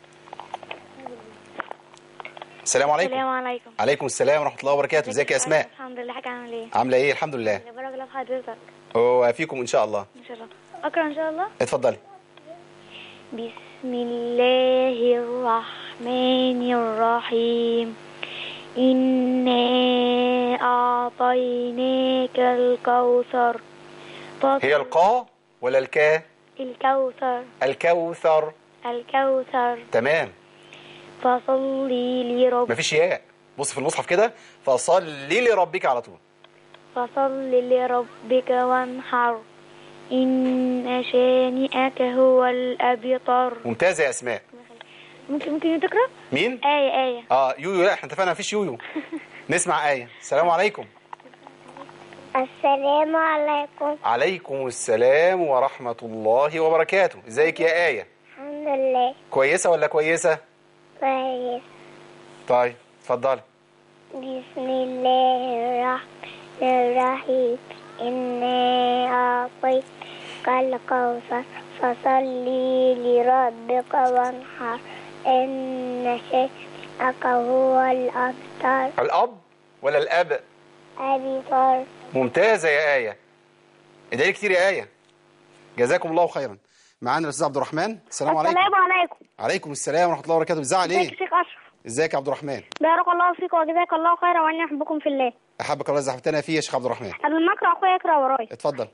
السلام عليكم السلام عليكم عليكم السلام ورحمه الله وبركاته ازيك يا اسماء الحمد لله حاجة عامل ايه عامله ايه الحمد لله بارك الله في حضرتك وفيكم ان شاء الله ان شاء الله اقرا ان شاء الله اتفضلي بسم الله الرحمن الرحيم إنا أعطيناك الكوثر فصل هي القاء ولا الكا الكوثر الكوثر الكوثر تمام فصلي لرب مفيش ياء بص في المصحف كده فصلي لربك على طول فصل لربك وانحر إن شانئك هو الأبتر ممتازه يا اسماء ممكن ممكن تقرأ مين آية آية اه يويو لا احنا اتفقنا مفيش يويو نسمع ايه السلام عليكم السلام عليكم عليكم السلام ورحمه الله وبركاته ازيك يا ايه الحمد لله كويسه ولا كويسه كويس طيب اتفضلي بسم الله الرحمن الرحيم إنا أعطيك الكوثر فصلي لربك وانحر إن شانئك هو الأبتر الاب ولا الاب الأبتر ممتازة يا آية ادعي لي كتير يا آية جزاكم الله خيرا معانا الأستاذ عبد الرحمن السلام عليكم السلام عليكم عليكم السلام ورحمة الله وبركاته بتزعل ازيك ايه يا شيخ أشرف ازيك يا عبد الرحمن بارك الله فيك وجزاك الله خيرا وأني أحبكم في الله أحبك الله زحفتنا فيه يا شيخ عبد الرحمن قبل ما أقرأ أخويا يقرأ ورايا اتفضل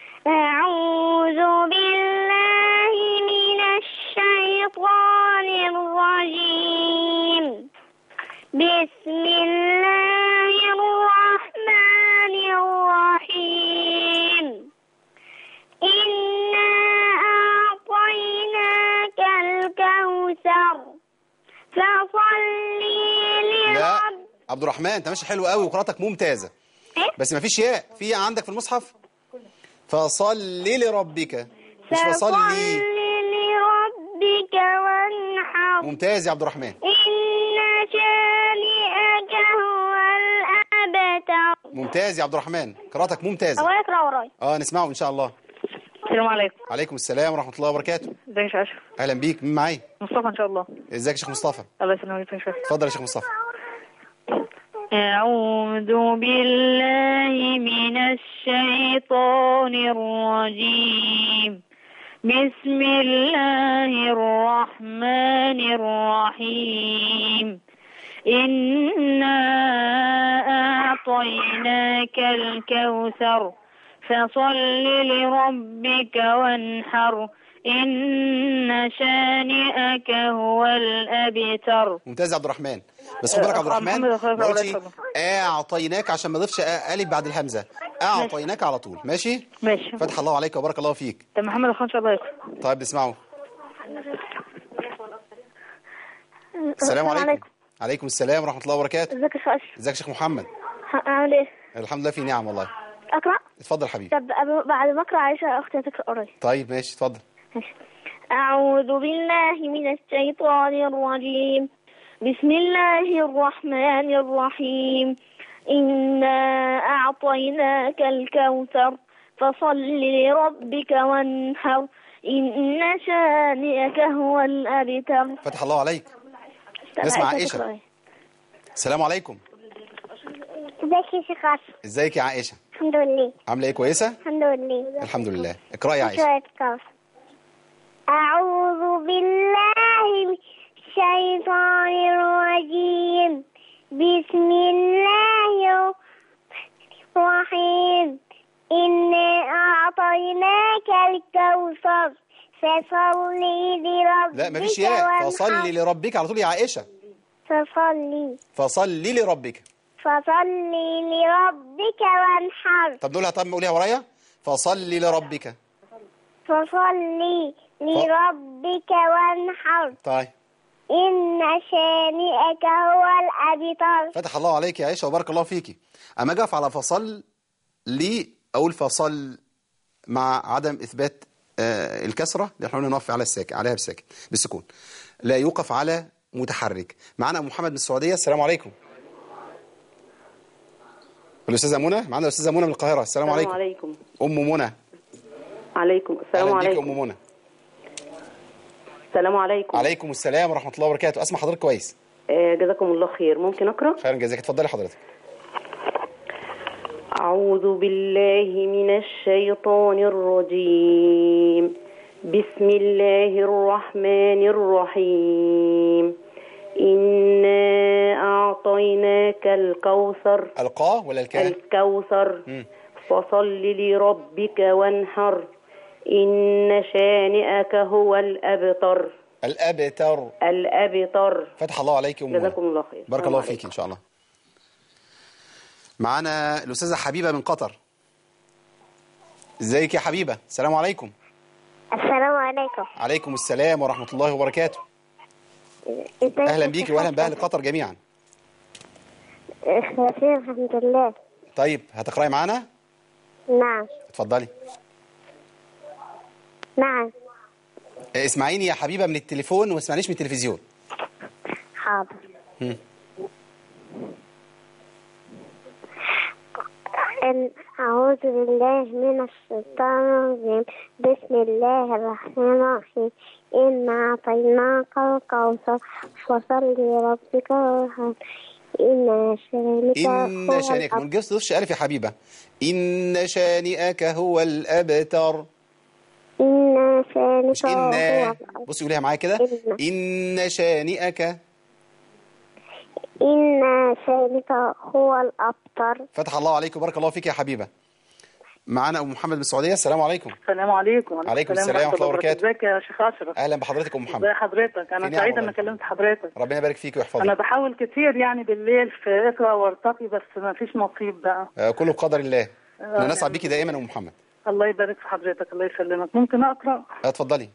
أعوذ بالله من الشيطان الرجيم بسم الله الرحمن الرحيم إنا أعطيناك الكوثر فصل لا لرب عبد الرحمن انت ماشي حلو قوي وقراءتك ممتازة إيه؟ بس ما فيش ياء في ياء عندك في المصحف فصل لربك مش فصل فصل لربك وانحر ممتاز يا عبد الرحمن إن شانئك هو الأبتر ممتاز يا عبد الرحمن قراءتك ممتازة هو يقرأ ورايا اه نسمعه ان شاء الله السلام عليكم عليكم السلام ورحمة الله وبركاته ازيك يا شيخ اشرف اهلا بيك مين معايا مصطفى ان شاء الله ازيك يا شيخ مصطفى الله يسلمك يا شيخ اتفضل يا شيخ مصطفى أعوذ بالله من الشيطان الرجيم بسم الله الرحمن الرحيم إنا أعطيناك الكوثر فصل لربك وانحر إن شانئك هو الأبتر ممتاز يا عبد الرحمن بس خد بالك يا عبد أخ الرحمن محمد أخويا ما قلتش اتفضل. اعطيناك عشان ما اضيفش الف بعد الهمزه اعطيناك على طول ماشي ماشي فتح الله عليك وبارك الله فيك طب محمد أخويا إن شاء الله يقرأ طيب نسمعه السلام عليكم عليكم السلام ورحمه الله وبركاته ازيك يا شيخ أشرف ازيك يا شيخ محمد عامل ايه؟ الحمد لله في نعم والله أقرأ؟ اتفضل حبيبي طب قبل- بعد ما أقرأ عايشة أختي تقرأ ورايا طيب ماشي اتفضل ماشي. أعوذ بالله من الشيطان الرجيم بسم الله الرحمن الرحيم إنا أعطيناك الكوثر فصل لربك وانحر إن شانئك هو الأبتر فتح الله عليك طب نسمع عايشة عائشة. تقرأ إيه؟ السلام عليكم ازيك يا شيخ أشرف؟ ازيك يا عائشه الحمد لله عامله ايه كويسه الحمد لله الحمد لله اقراي يا عائشه شوية كوثر أعوذ بالله من الشيطان الرجيم بسم الله الرحيم إنا أعطيناك الكوثر فصلي لربك لا مفيش ياء وانحر. فصلي لربك على طول يا عائشه فصلي فصلي لربك فصلي لربك وانحر طب نقولها طب قوليها ورايا فصلي لربك فصلي لربك وانحر طيب إن شانئك هو الأبتر فتح الله عليك يا عائشه وبارك الله فيكي اما اجي اقف على فصل لي اقول فصل مع عدم اثبات آه الكسره اللي احنا قلنا نقف على الساكن عليها بالساكن بالسكون لا يوقف على متحرك معانا ام محمد من السعوديه السلام عليكم الاستاذه منى معانا الاستاذه منى من القاهره السلام عليكم عليكم ام منى عليكم السلام اهلا بيك يا عليكم ام منى السلام عليكم عليكم السلام ورحمه الله وبركاته اسمع حضرتك كويس آه، جزاكم الله خير ممكن أقرأ خيرا جزاك اتفضلي حضرتك أعوذ بالله من الشيطان الرجيم بسم الله الرحمن الرحيم إنا أعطيناك الكوثر القاه ولا الكاء الكوثر مم. فصل لربك وانحر إن شانئك هو الأبتر الابتر الأبتر فتح الله عليك يا ام منى جزاكم الله خير بارك السلام الله عليكم. فيك ان شاء الله معانا الاستاذه حبيبه من قطر ازيك يا حبيبه السلام عليكم السلام عليكم عليكم السلام ورحمه الله وبركاته ازيك اهلا يا بيكي شيخ واهلا باهل أشرف؟ قطر جميعا بخير الحمد لله طيب هتقراي معانا نعم اتفضلي نعم آه، اسمعيني يا حبيبه من التليفون وما اسمعنيش من التلفزيون حاضر مم. إن أعوذ بالله من الشيطان الرجيم بسم الله الرحمن الرحيم إنا أعطيناك الكوثر فصل لربك وانحر إن شانئك إن هو شانئك ما الأبتر نجيبش ألف يا حبيبة إن شانئك هو الأبتر إن مش شانئك إن هو بصي قوليها معايا كده إن. إن شانئك إن شانئك هو الأبتر فتح الله عليك وبارك الله فيك يا حبيبة معانا أم محمد من السعودية السلام عليكم السلام عليكم عليكم السلام ورحمة الله وبركاته. ازيك يا شيخ اشرف أهلا بحضرتك أم محمد ازي حضرتك في انا نعم سعيده والله. اني كلمت حضرتك ربنا يبارك فيك انا ويحفظك بحاول كتير يعني بالليل في اقرا وارتقي بس ما فيش نصيب بقى آه، كله بقدر الله احنا آه، نسعد بيكي دائما يا أم محمد الله يبارك في حضرتك الله يسلمك ممكن اقرا آه، اتفضلي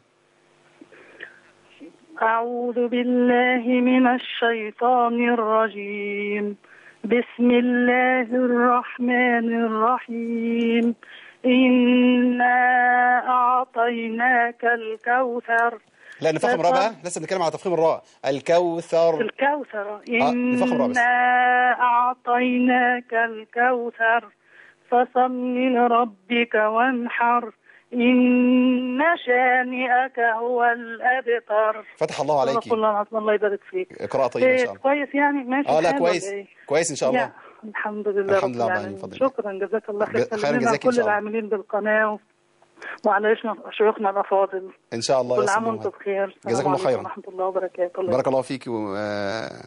أعوذ بالله من الشيطان الرجيم بسم الله الرحمن الرحيم إنا أعطيناك الكوثر لا نفخم راء بقى لسه بنتكلم على تفخيم الراء الكوثر الكوثر نفخم رأى بس. إنا أعطيناك الكوثر فصل لربك وانحر إن شانئك هو الأبتر فتح الله عليك صدق الله العظيم الله يبارك فيك قراءة طيبة إن شاء إيه الله كويس يعني ماشي اه لا حلو كويس ولا إيه؟ كويس إن شاء الله يا الحمد لله الحمد رب لله العالمين من فضل الله. شكرا جزاك الله خير ج- خير سلمنا جزاك إن كل شاء الله. العاملين بالقناة و- وعلى إشنا- شيوخنا الأفاضل إن شاء الله كل يا عام سيدي وأنتم محمد. بخير جزاكم السلام الله عليكم خيرا. ورحمة الله وبركاته الله بارك الله فيك و... آه،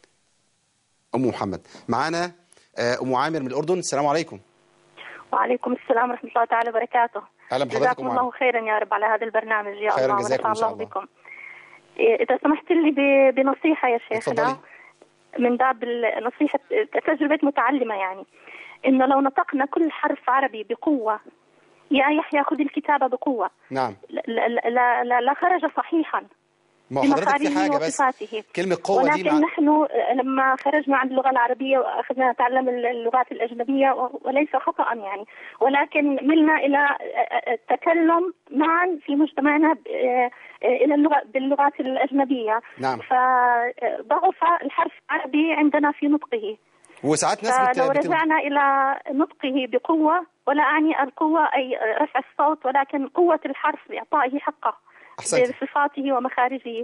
أم محمد معانا آه، أم عامر من الأردن السلام عليكم وعليكم السلام ورحمة الله تعالى وبركاته أهلا بحضرتك جزاكم أم الله عامر خيرا يا رب على هذا البرنامج يا خيراً الله جزاكم ونفع إن شاء الله الله. بكم إيه، إذا سمحت لي ب- بنصيحة يا شيخنا اتفضلي من باب ال- نصيحة تجربة متعلمة يعني إنه لو نطقنا كل حرف عربي بقوة يا يحيى خذ الكتابة بقوة نعم لا, لا, لا, لا خرج صحيحا ما هو حضرتك في بمخارجه حاجة بس وصفاته كلمة قوة دي ولكن مع... نحن لما خرجنا عن اللغة العربية وأخذنا نتعلم اللغات الأجنبية وليس خطأ يعني ولكن ملنا إلى التكلم معا في مجتمعنا ب- إلى اللغة باللغات الأجنبية نعم فضعف الحرف العربي عندنا في نطقه وساعات ناس بت... فلو بت... رجعنا إلى نطقه بقوة ولا أعني القوة أي رفع الصوت ولكن قوة الحرف بإعطائه حقه أحسنت بصفاته ومخارجه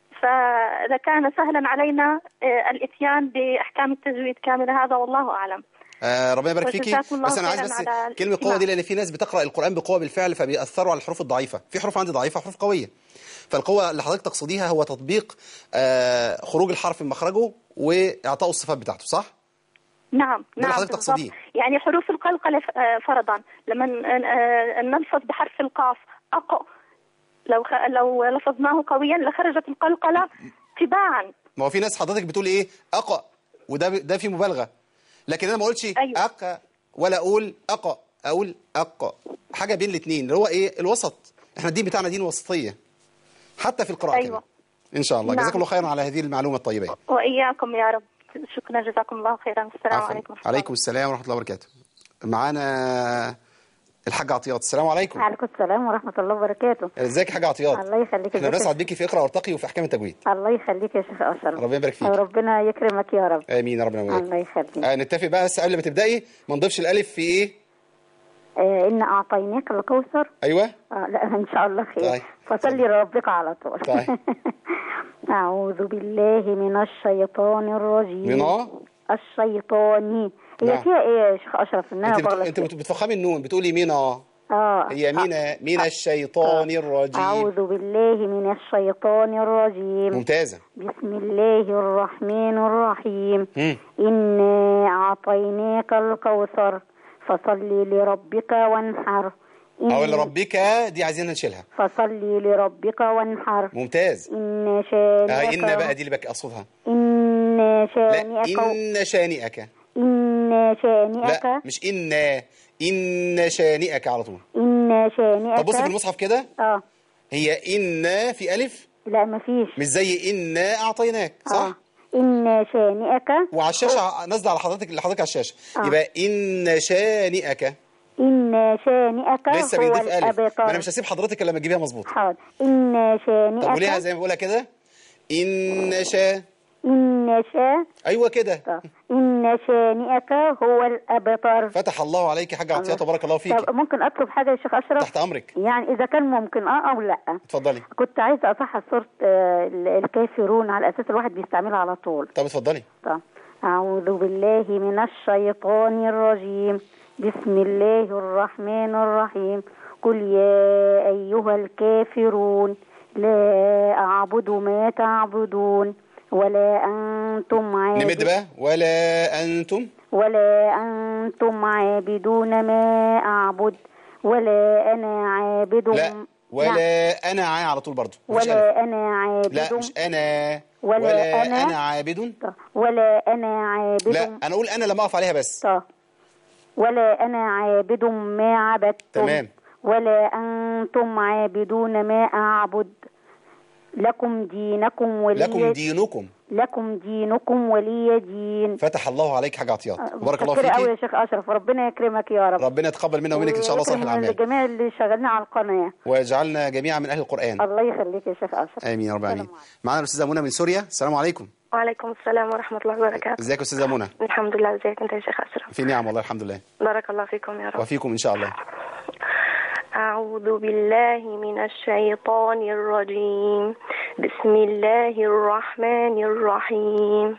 فلكان سهلا علينا آه، الاتيان باحكام التجويد كامله هذا والله اعلم. آه ربنا يبارك فيكي وجزاكم الله بس انا عايز خيراً بس على كلمه قوه الاستماع. دي لان في ناس بتقرا القران بقوه بالفعل فبيأثروا على الحروف الضعيفه في حروف عندي ضعيفه حروف قويه فالقوه اللي حضرتك تقصديها هو تطبيق آه خروج الحرف من مخرجه واعطائه الصفات بتاعته صح نعم ده اللي نعم حضرتك بالضبط. تقصديه. يعني حروف القلقله ف- آه، فرضا لما ن- آه، نلفظ بحرف القاف أق لو خ... لو لفظناه قويا لخرجت القلقله تباعا ما هو في ناس حضرتك بتقول ايه اقا وده ب... ده في مبالغه لكن انا ما اقولش أيوة. اقا ولا اقول اقا اقول اقا حاجه بين الاثنين اللي هو ايه الوسط احنا الدين بتاعنا دين وسطيه حتى في القراءه أيوة. كمان. ان شاء الله نعم. جزاكم الله خيرا على هذه المعلومه الطيبه واياكم يا رب شكرا جزاكم الله خيرا السلام عفواً. عليكم ورحمة الله. عليكم السلام ورحمه الله وبركاته معانا الحاج عطيات السلام عليكم عليكم السلام ورحمة الله وبركاته ازيك يا حاج عطيات الله يخليك احنا ازيك بنسعد بيكي في اقرا وارتقي وفي احكام التجويد الله يخليك يا شيخ أشرف ربنا يبارك فيك ربنا يكرمك يا رب امين يا ربنا وياك الله يخليك آه نتفق بقى بس قبل ما تبداي ما نضيفش الالف في ايه آه إن أعطيناك الكوثر ايوه آه لا إن شاء الله خير طيب. فصلي لربك على طول طيب. أعوذ بالله من الشيطان الرجيم من اه الشيطاني هي نعم. فيها إيه يا شيخ أشرف إنها انت بت... بغلط انت بت- بتفخمي النون بتقولي مين اه آه هي مين من الشيطان الرجيم أعوذ بالله من الشيطان الرجيم ممتازه بسم الله الرحمن الرحيم مم. إنا أعطيناك الكوثر فصل لربك وانحر إن- او اللي ربك دي عايزين نشيلها فصل لربك وانحر ممتاز إن اه شانئك ان بقى دي اللي بك اقصدها إن لا شانئك ان شانئك إن شانئك لا مش ان ان شانئك على طول إن شانئك طب بصي في المصحف كده اه هي ان في الف لا مفيش مش زي إنا أعطيناك صح؟ آه. إن شانئك وعلى الشاشة نازلة على حضرتك اللي حضرتك على الشاشة آه. يبقى إن شانئك إن شانئك لسه هو بيضيف ألف ما الأبتر أنا مش هسيب حضرتك إلا لما تجيبيها مظبوط حاضر إن طب قوليها شانئك زي ما بقولها كده إن شا إن شا أيوه كده إن شانئك هو الأبتر فتح الله عليك يا حاج عطية تبارك الله فيك طب ممكن أطلب حاجة يا شيخ أشرف تحت أمرك يعني إذا كان ممكن أه أو لأ اتفضلي كنت عايزة أصحح صورة آه، ال- الكافرون على أساس الواحد بيستعملها على طول طب اتفضلي طب أعوذ بالله من الشيطان الرجيم بسم الله الرحمن الرحيم قل يا أيها الكافرون لا أعبد ما تعبدون ولا أنتم نمد عابدون بقى ولا أنتم ولا أنتم عابدون ما أعبد ولا أنا عابد لا ولا أنا عا على طول برضو مفيش ألف. ولا أنا عابد لا مش أنا ولا ولا أنا- أنا عابد ولا أنا عابد لا أنا أقول أنا لما أقف عليها بس طه. ولا أنا عابد ما عبدتم تمام. ولا أنتم عابدون ما أعبد لكم دينكم ولي لكم دينكم لكم دينكم ولي دين فتح الله عليك حاجة عطيات وبارك الله متشكرة قوي يا فيكي شيخ أشرف ربنا يكرمك يا رب ربنا يتقبل منا ومنك إن شاء الله صالح ويكرم الأعمال الجميع اللي شغالين على القناة ويجعلنا جميعا من أهل القرآن الله يخليك يا شيخ أشرف آمين يا رب العالمين معنا الأستاذة منى من سوريا السلام عليكم وعليكم السلام ورحمة الله وبركاته ازيك يا أستاذة منى الحمد لله ازيك انت يا شيخ أشرف في نعم والله الحمد لله بارك الله فيكم يا رب وفيكم إن شاء الله أعوذ بالله من الشيطان الرجيم بسم الله الرحمن الرحيم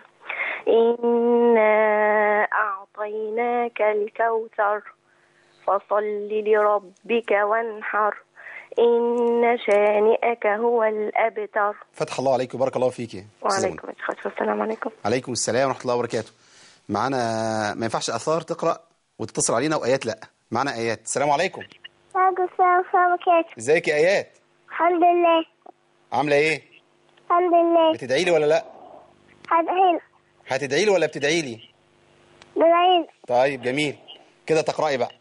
إنا أعطيناك الكوثر فصل لربك وانحر إن شانئك هو الأبتر فتح الله عليك وبارك الله فيكي أستاذة منى. وعليكم السلام السلام عليكم عليكم السلام ورحمة الله وبركاته معانا ما ينفعش أثار تقرأ وتتصل علينا وآيات لا معانا آيات السلام عليكم وعليكم السلام ورحمة الله وبركاته ازيك يا آيات الحمد لله عاملة إيه الحمد لله بتدعي لي ولا لا هدعي هتدعي لي ولا بتدعي لي بالعيد طيب جميل كده تقرأي بقى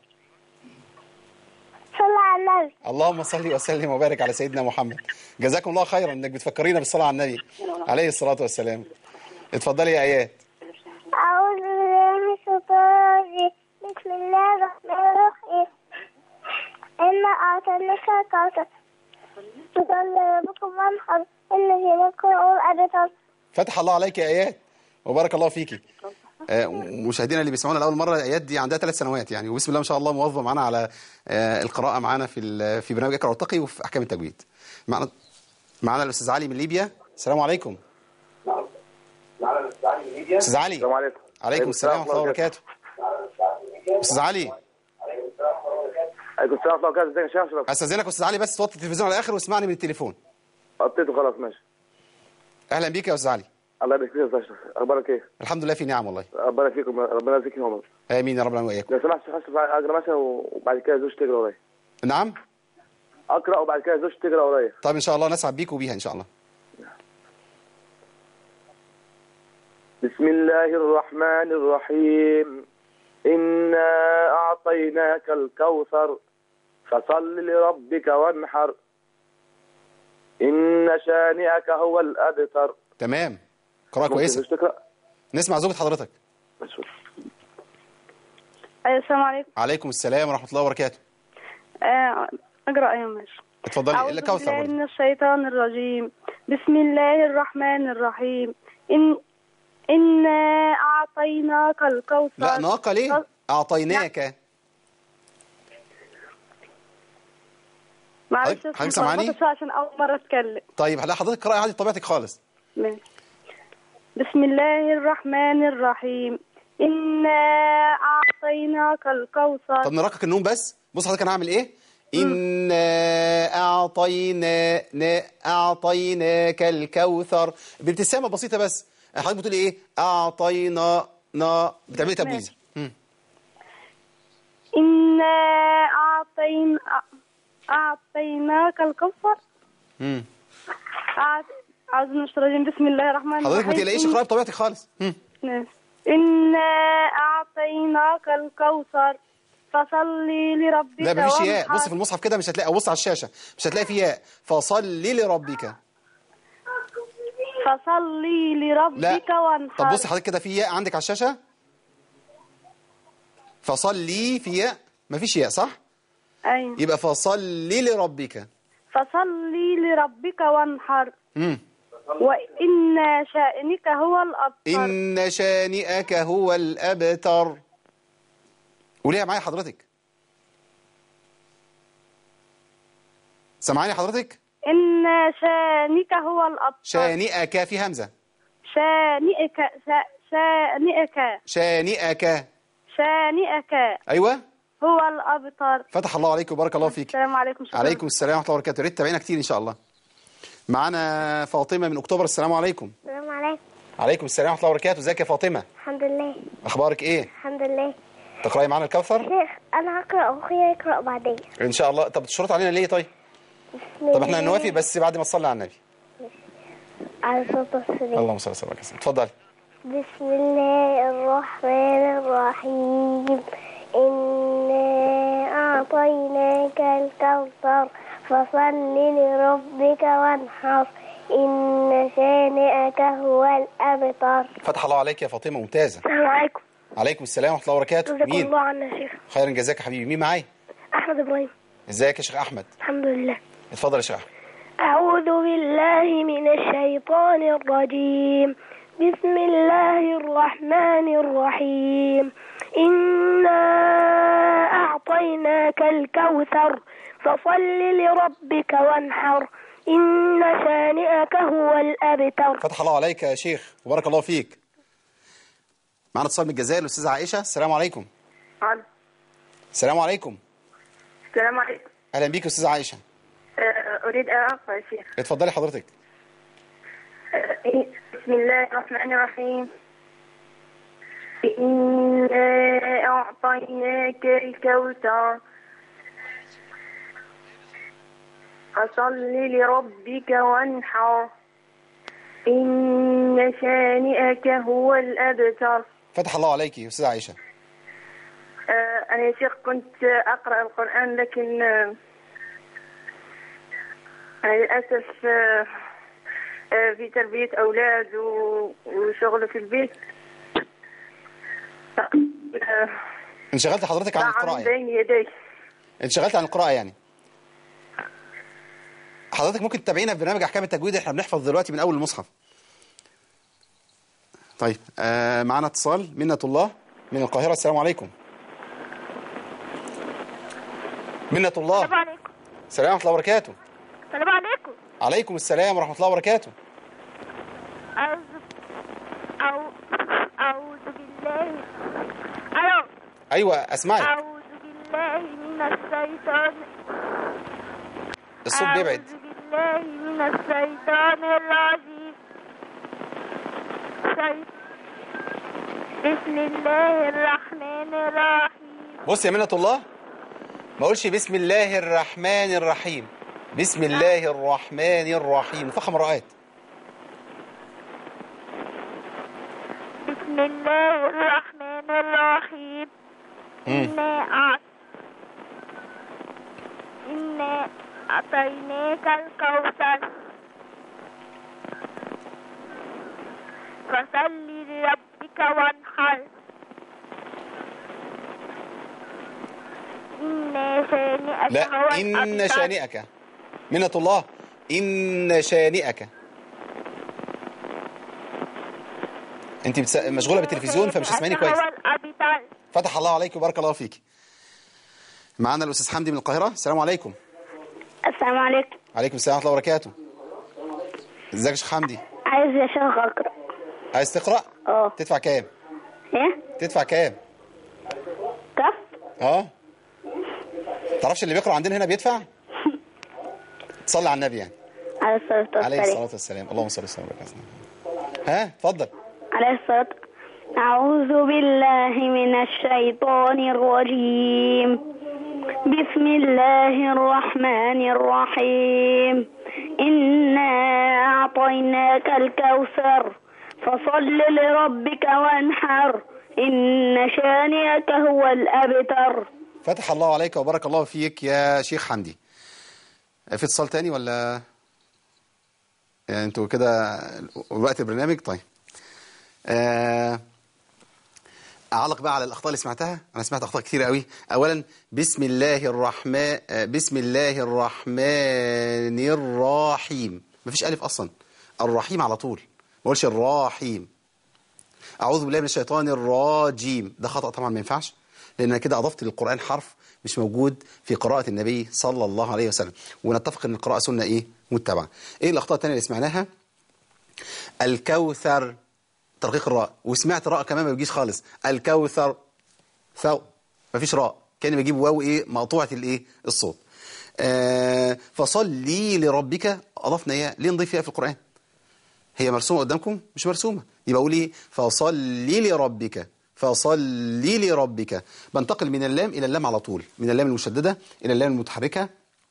صلى على النبي اللهم صل وسلم وبارك على سيدنا محمد جزاكم الله خيرا انك بتفكرينا بالصلاه على النبي عليه الصلاه والسلام اتفضلي يا ايات أعوذ بالله من الشيطان الرجيم بسم الله الرحمن الرحيم إنا أعطيناك الكوثر فصل لربكم وانحر إن في لكم الأبتر فتح الله عليك يا ايات وبارك الله فيكي آه، مشاهدينا اللي بيسمعونا لاول مره ايات دي عندها ثلاث سنوات يعني وبسم الله ما شاء الله موظفه معانا على آه، القراءه معانا في ال- في برنامج اقرا وارتقي وفي احكام التجويد معنا معنا الاستاذ علي من ليبيا السلام عليكم استاذ علي السلام عليكم عليكم السلام ورحمه الله وبركاته استاذ علي عليكم السلام ورحمه الله وبركاته ازيك يا شيخ اشرف استاذنك استاذ علي بس توطي التلفزيون على الاخر واسمعني من التليفون قطيته خلاص ماشي اهلا بيك يا استاذ علي الله يبارك فيك يا استاذ اشرف اخبارك ايه الحمد لله في نعم والله ربنا فيكم ربنا يجزيك يا عمر امين يا رب العالمين واياكم لو سمحت يا شيخ اشرف اقرا مثلا وبعد كده زوجتي تقرا ورايا نعم اقرا وبعد كده زوجتي تقرا ورايا طيب ان شاء الله نسعد بيك وبيها ان شاء الله بسم الله الرحمن الرحيم إنا أعطيناك الكوثر فصل لربك وانحر إن شانئك هو الأبتر تمام قراءه ممكن كويسه زوجتي تقرا نسمع زوجة حضرتك أيوة السلام عليكم عليكم السلام ورحمه الله وبركاته آه، أقرأ أيوة ماشي اتفضلي أعوذ الا كوثر بالله برضه من الشيطان الرجيم بسم الله الرحمن الرحيم إن إنا أعطيناك الكوثر لا ناقه ليه اعطيناك معلش حضرتك- بس حضرتك سامعاني؟ متلخبطة شوية عشان أول مرة أتكلم طيب لا حضرتك قراءه عادي بطبيعتك خالص ماشي. بسم الله الرحمن الرحيم إنا أعطيناك الكوثر طب نرقق النوم بس بص حضرتك انا هعمل ايه إنا أعطينا نا- أعطيناك الكوثر بابتسامة بسيطة بس حضرتك بتقولي إيه أعطينا نا بتعملي تبويز مم. إنا أعطين أعطيناك الكوثر مم. أعط- أعوذ من الشيطان الرجيم بسم الله الرحمن الرحيم حضرتك ما تقلقيش اقراي بطبيعتك خالص مم. نعم. إنا أعطيناك الكوثر فصلي لربك لا مفيش ياء وانحر. بص في المصحف كده مش هتلاقي بص على الشاشة مش هتلاقي في ياء فصلي لربك فصلي لا لربك وانحر طب بص حضرتك كده في ياء عندك على الشاشة فصلي في ياء مفيش ياء صح أيوة. يبقى فصلي لربك فصلي لربك وانحر مم. وإن شأنك هو الأبتر إن شانئك هو الأبتر قوليها معايا حضرتك سامعاني حضرتك إن شانك هو الأبتر شانئك في همزة شانئك شا- شانئك شانئك شانئك ايوه هو الأبتر فتح الله عليك وبارك الله فيك السلام عليكم شكرا عليكم السلام ورحمه الله وبركاته يا ريت تتابعينا كتير ان شاء الله معانا فاطمه من اكتوبر السلام عليكم السلام عليكم عليكم السلام ورحمه الله وبركاته ازيك يا فاطمه الحمد لله اخبارك ايه الحمد لله تقراي معانا الكوثر شيخ أنا هقرأ وأخويا يقرأ بعدين ان شاء الله طب تشرط علينا ليه طيب بسم طب احنا الله- هنوافق بس بعد ما تصلي على النبي على صوت السلام اللهم صل وسلم على سيدنا اتفضلي بسم الله الرحمن الرحيم إنا أعطيناك الكوثر فصل لربك وانحر إن شانئك هو الأبتر فتح الله عليك يا فاطمه ممتازه السلام عليكم عليكم السلام ورحمه الله وبركاته جزاكم مين الله عنا يا شيخ خيرا جزاك يا حبيبي مين معايا أحمد إبراهيم ازيك يا شيخ احمد الحمد لله اتفضل يا شيخ احمد أعوذ بالله من الشيطان الرجيم بسم الله الرحمن الرحيم إنا أعطيناك الكوثر فصل لربك وانحر إن شانئك هو الأبتر فتح الله عليك يا شيخ وبارك الله فيك معنا اتصال من الجزائر الاستاذه عائشه السلام عليكم الو السلام عليكم السلام عليكم اهلا بيك يا استاذه عائشه آه، أريد أن أقرأ يا شيخ اتفضلي حضرتك آه، بسم الله الرحمن الرحيم إنا أعطيناك الكوثر فصل لربك وانحر إن شانئك هو الأبتر فتح الله عليك يا استاذه عائشه آه، أنا يا شيخ كنت أقرأ القرآن لكن آه، أنا للأسف آه، آه، في تربية أولاد و- وشغل في البيت آه، انشغلت حضرتك عن ضاع القراءه من يعني. بين يدي انشغلت عن القراءه يعني حضرتك ممكن تتابعينا في برنامج احكام التجويد احنا بنحفظ دلوقتي من اول المصحف طيب آه معانا اتصال منة الله من القاهره السلام عليكم منة الله السلام عليكم السلام ورحمه الله وبركاته السلام عليكم عليكم السلام ورحمه الله وبركاته أعوذ أو أعوذ بالله ألو ايوه اسمعي أعوذ بالله من الشيطان الصوت بيبعد أعوذ بالله من الشيطان الرجيم شي- بسم الله الرحمن الرحيم بص يا منة الله ما اقولش بسم الله الرحمن الرحيم بسم الله الرحمن الرحيم فخم رأيت بسم الله الرحمن الرحيم إنا أعط... إنا أعطيناك الكوثر فصل لربك وانحر إن شانئك لا هو إن الأبتر. شانئك منة الله إن شانئك أنت بتس... مشغولة بالتلفزيون فمش هتسمعيني كويس هو الأبتر فتح الله عليك وبارك الله فيك معانا الأستاذ حمدي من القاهرة السلام عليكم السلام عليكم عليكم السلام ورحمة الله وبركاته ازيك يا شيخ حمدي عايز يا شيخ أقرأ عايز تقرأ اه تدفع كام إيه تدفع كام كف اه تعرفش اللي بيقرأ عندنا هنا بيدفع تصلي على النبي يعني عليه الصلاة عليه والسلام الصلاة والسلام اللهم صل وسلم وبارك ها اتفضل عليه الصلاة أعوذ بالله من الشيطان الرجيم بسم الله الرحمن الرحيم إنا أعطيناك الكوثر فصل لربك وانحر إن شانئك هو الأبتر فتح الله عليك وبارك الله فيك يا شيخ حمدي في اتصال تاني ولا يعني انتوا كده وقت البرنامج طيب آه، اعلق بقى على الاخطاء اللي سمعتها انا سمعت اخطاء كتير قوي اولا بسم الله الرحمن آه، بسم الله الرحمن الرحيم مفيش الف اصلا الرحيم على طول ما اقولش الرحيم اعوذ بالله من الشيطان الرجيم ده خطا طبعا ما ينفعش لان انا كده اضفت للقران حرف مش موجود في قراءه النبي صلى الله عليه وسلم ونتفق ان القراءه سنه ايه متبعه ايه الاخطاء الثانيه اللي سمعناها الكوثر ترقيق الراء وسمعت راء كمان ما بيجيش خالص الكوثر ثو مفيش راء كان بيجيب واو ايه مقطوعه الايه الصوت آه فصلي لربك اضفنا ايه ليه نضيف فيها في القران هي مرسومه قدامكم مش مرسومه يبقى اقول ايه فصلي لربك فصلي لربك بنتقل من اللام الى اللام على طول من اللام المشدده الى اللام المتحركه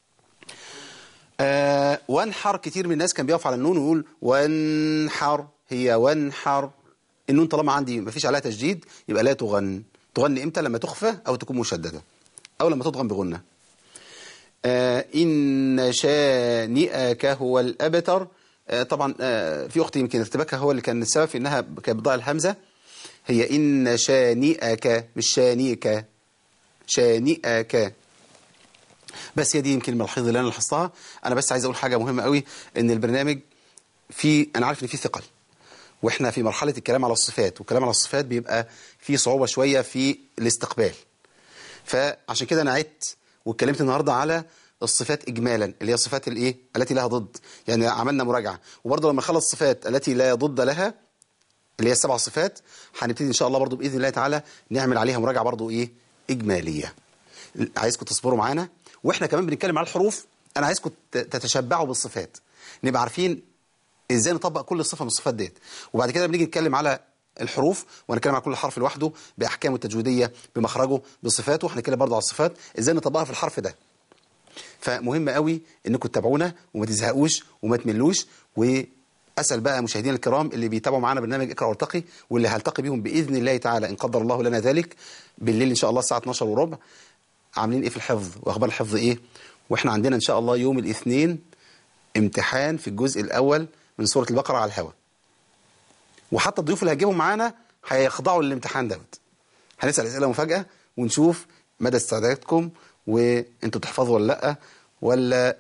آه وانحر كتير من الناس كان بيقف على النون ويقول وانحر هي وانحر النون طالما عندي ما فيش عليها تشديد يبقى لا تغن تغن امتى لما تخفى او تكون مشدده او لما تضغم بغنه آه ان شانئك هو الابتر آه طبعا آه في اختي يمكن ارتباكها هو اللي كان السبب في انها كانت بتضيع الهمزه هي ان شانئك مش شانئك شانئك بس هي دي يمكن الملحظه اللي انا لاحظتها انا بس عايز اقول حاجه مهمه قوي ان البرنامج في انا عارف ان في ثقل واحنا في مرحله الكلام على الصفات والكلام على الصفات بيبقى في صعوبه شويه في الاستقبال فعشان كده انا عدت واتكلمت النهارده على الصفات اجمالا اللي هي الصفات الايه التي لها ضد يعني عملنا مراجعه وبرضه لما نخلص الصفات التي لا ضد لها اللي هي السبع صفات هنبتدي ان شاء الله برضه باذن الله تعالى نعمل عليها مراجعه برضه ايه اجماليه عايزكم تصبروا معانا واحنا كمان بنتكلم على الحروف انا عايزكم تتشبعوا بالصفات نبقى عارفين ازاي نطبق كل صفه من الصفات ديت وبعد كده بنيجي نتكلم على الحروف ونتكلم على كل حرف لوحده باحكامه التجويديه بمخرجه بصفاته وهنتكلم برضه على الصفات ازاي نطبقها في الحرف ده فمهم قوي انكم تتابعونا وما تزهقوش وما تملوش واسال بقى مشاهدينا الكرام اللي بيتابعوا معانا برنامج اقرا وارتقي واللي هلتقي بيهم باذن الله تعالى ان قدر الله لنا ذلك بالليل ان شاء الله الساعه 12 وربع عاملين ايه في الحفظ واخبار الحفظ ايه واحنا عندنا ان شاء الله يوم الاثنين امتحان في الجزء الاول من سوره البقره على الهواء وحتى الضيوف اللي هجيبهم معانا هيخضعوا للامتحان دوت هنسال اسئله مفاجاه ونشوف مدى استعداداتكم وانتوا تحفظوا ولا لا ولا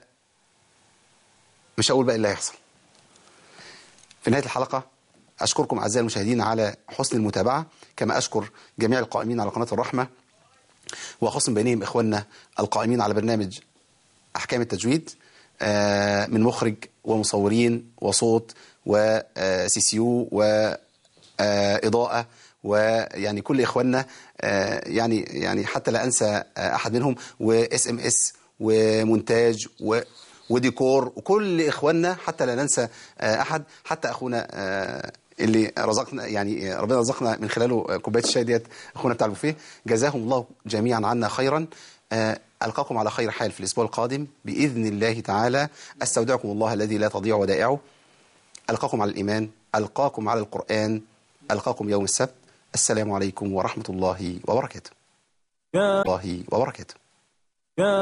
مش هقول بقى اللي هيحصل في نهايه الحلقه اشكركم اعزائي المشاهدين على حسن المتابعه كما اشكر جميع القائمين على قناه الرحمه وخصم بينهم إخواننا القائمين على برنامج أحكام التجويد من مخرج ومصورين وصوت وسيسيو وإضاءة ويعني كل إخواننا يعني يعني حتى لا أنسى أحد منهم واس ام اس ومونتاج و وديكور وكل إخواننا حتى لا ننسى أحد حتى أخونا اللي رزقنا يعني ربنا رزقنا من خلاله كوبايه الشاي ديت اخونا بتاع البوفيه جزاهم الله جميعا عنا خيرا القاكم على خير حال في الاسبوع القادم باذن الله تعالى استودعكم الله الذي لا تضيع ودائعه القاكم على الايمان القاكم على القران القاكم يوم السبت السلام عليكم ورحمه الله وبركاته الله وبركاته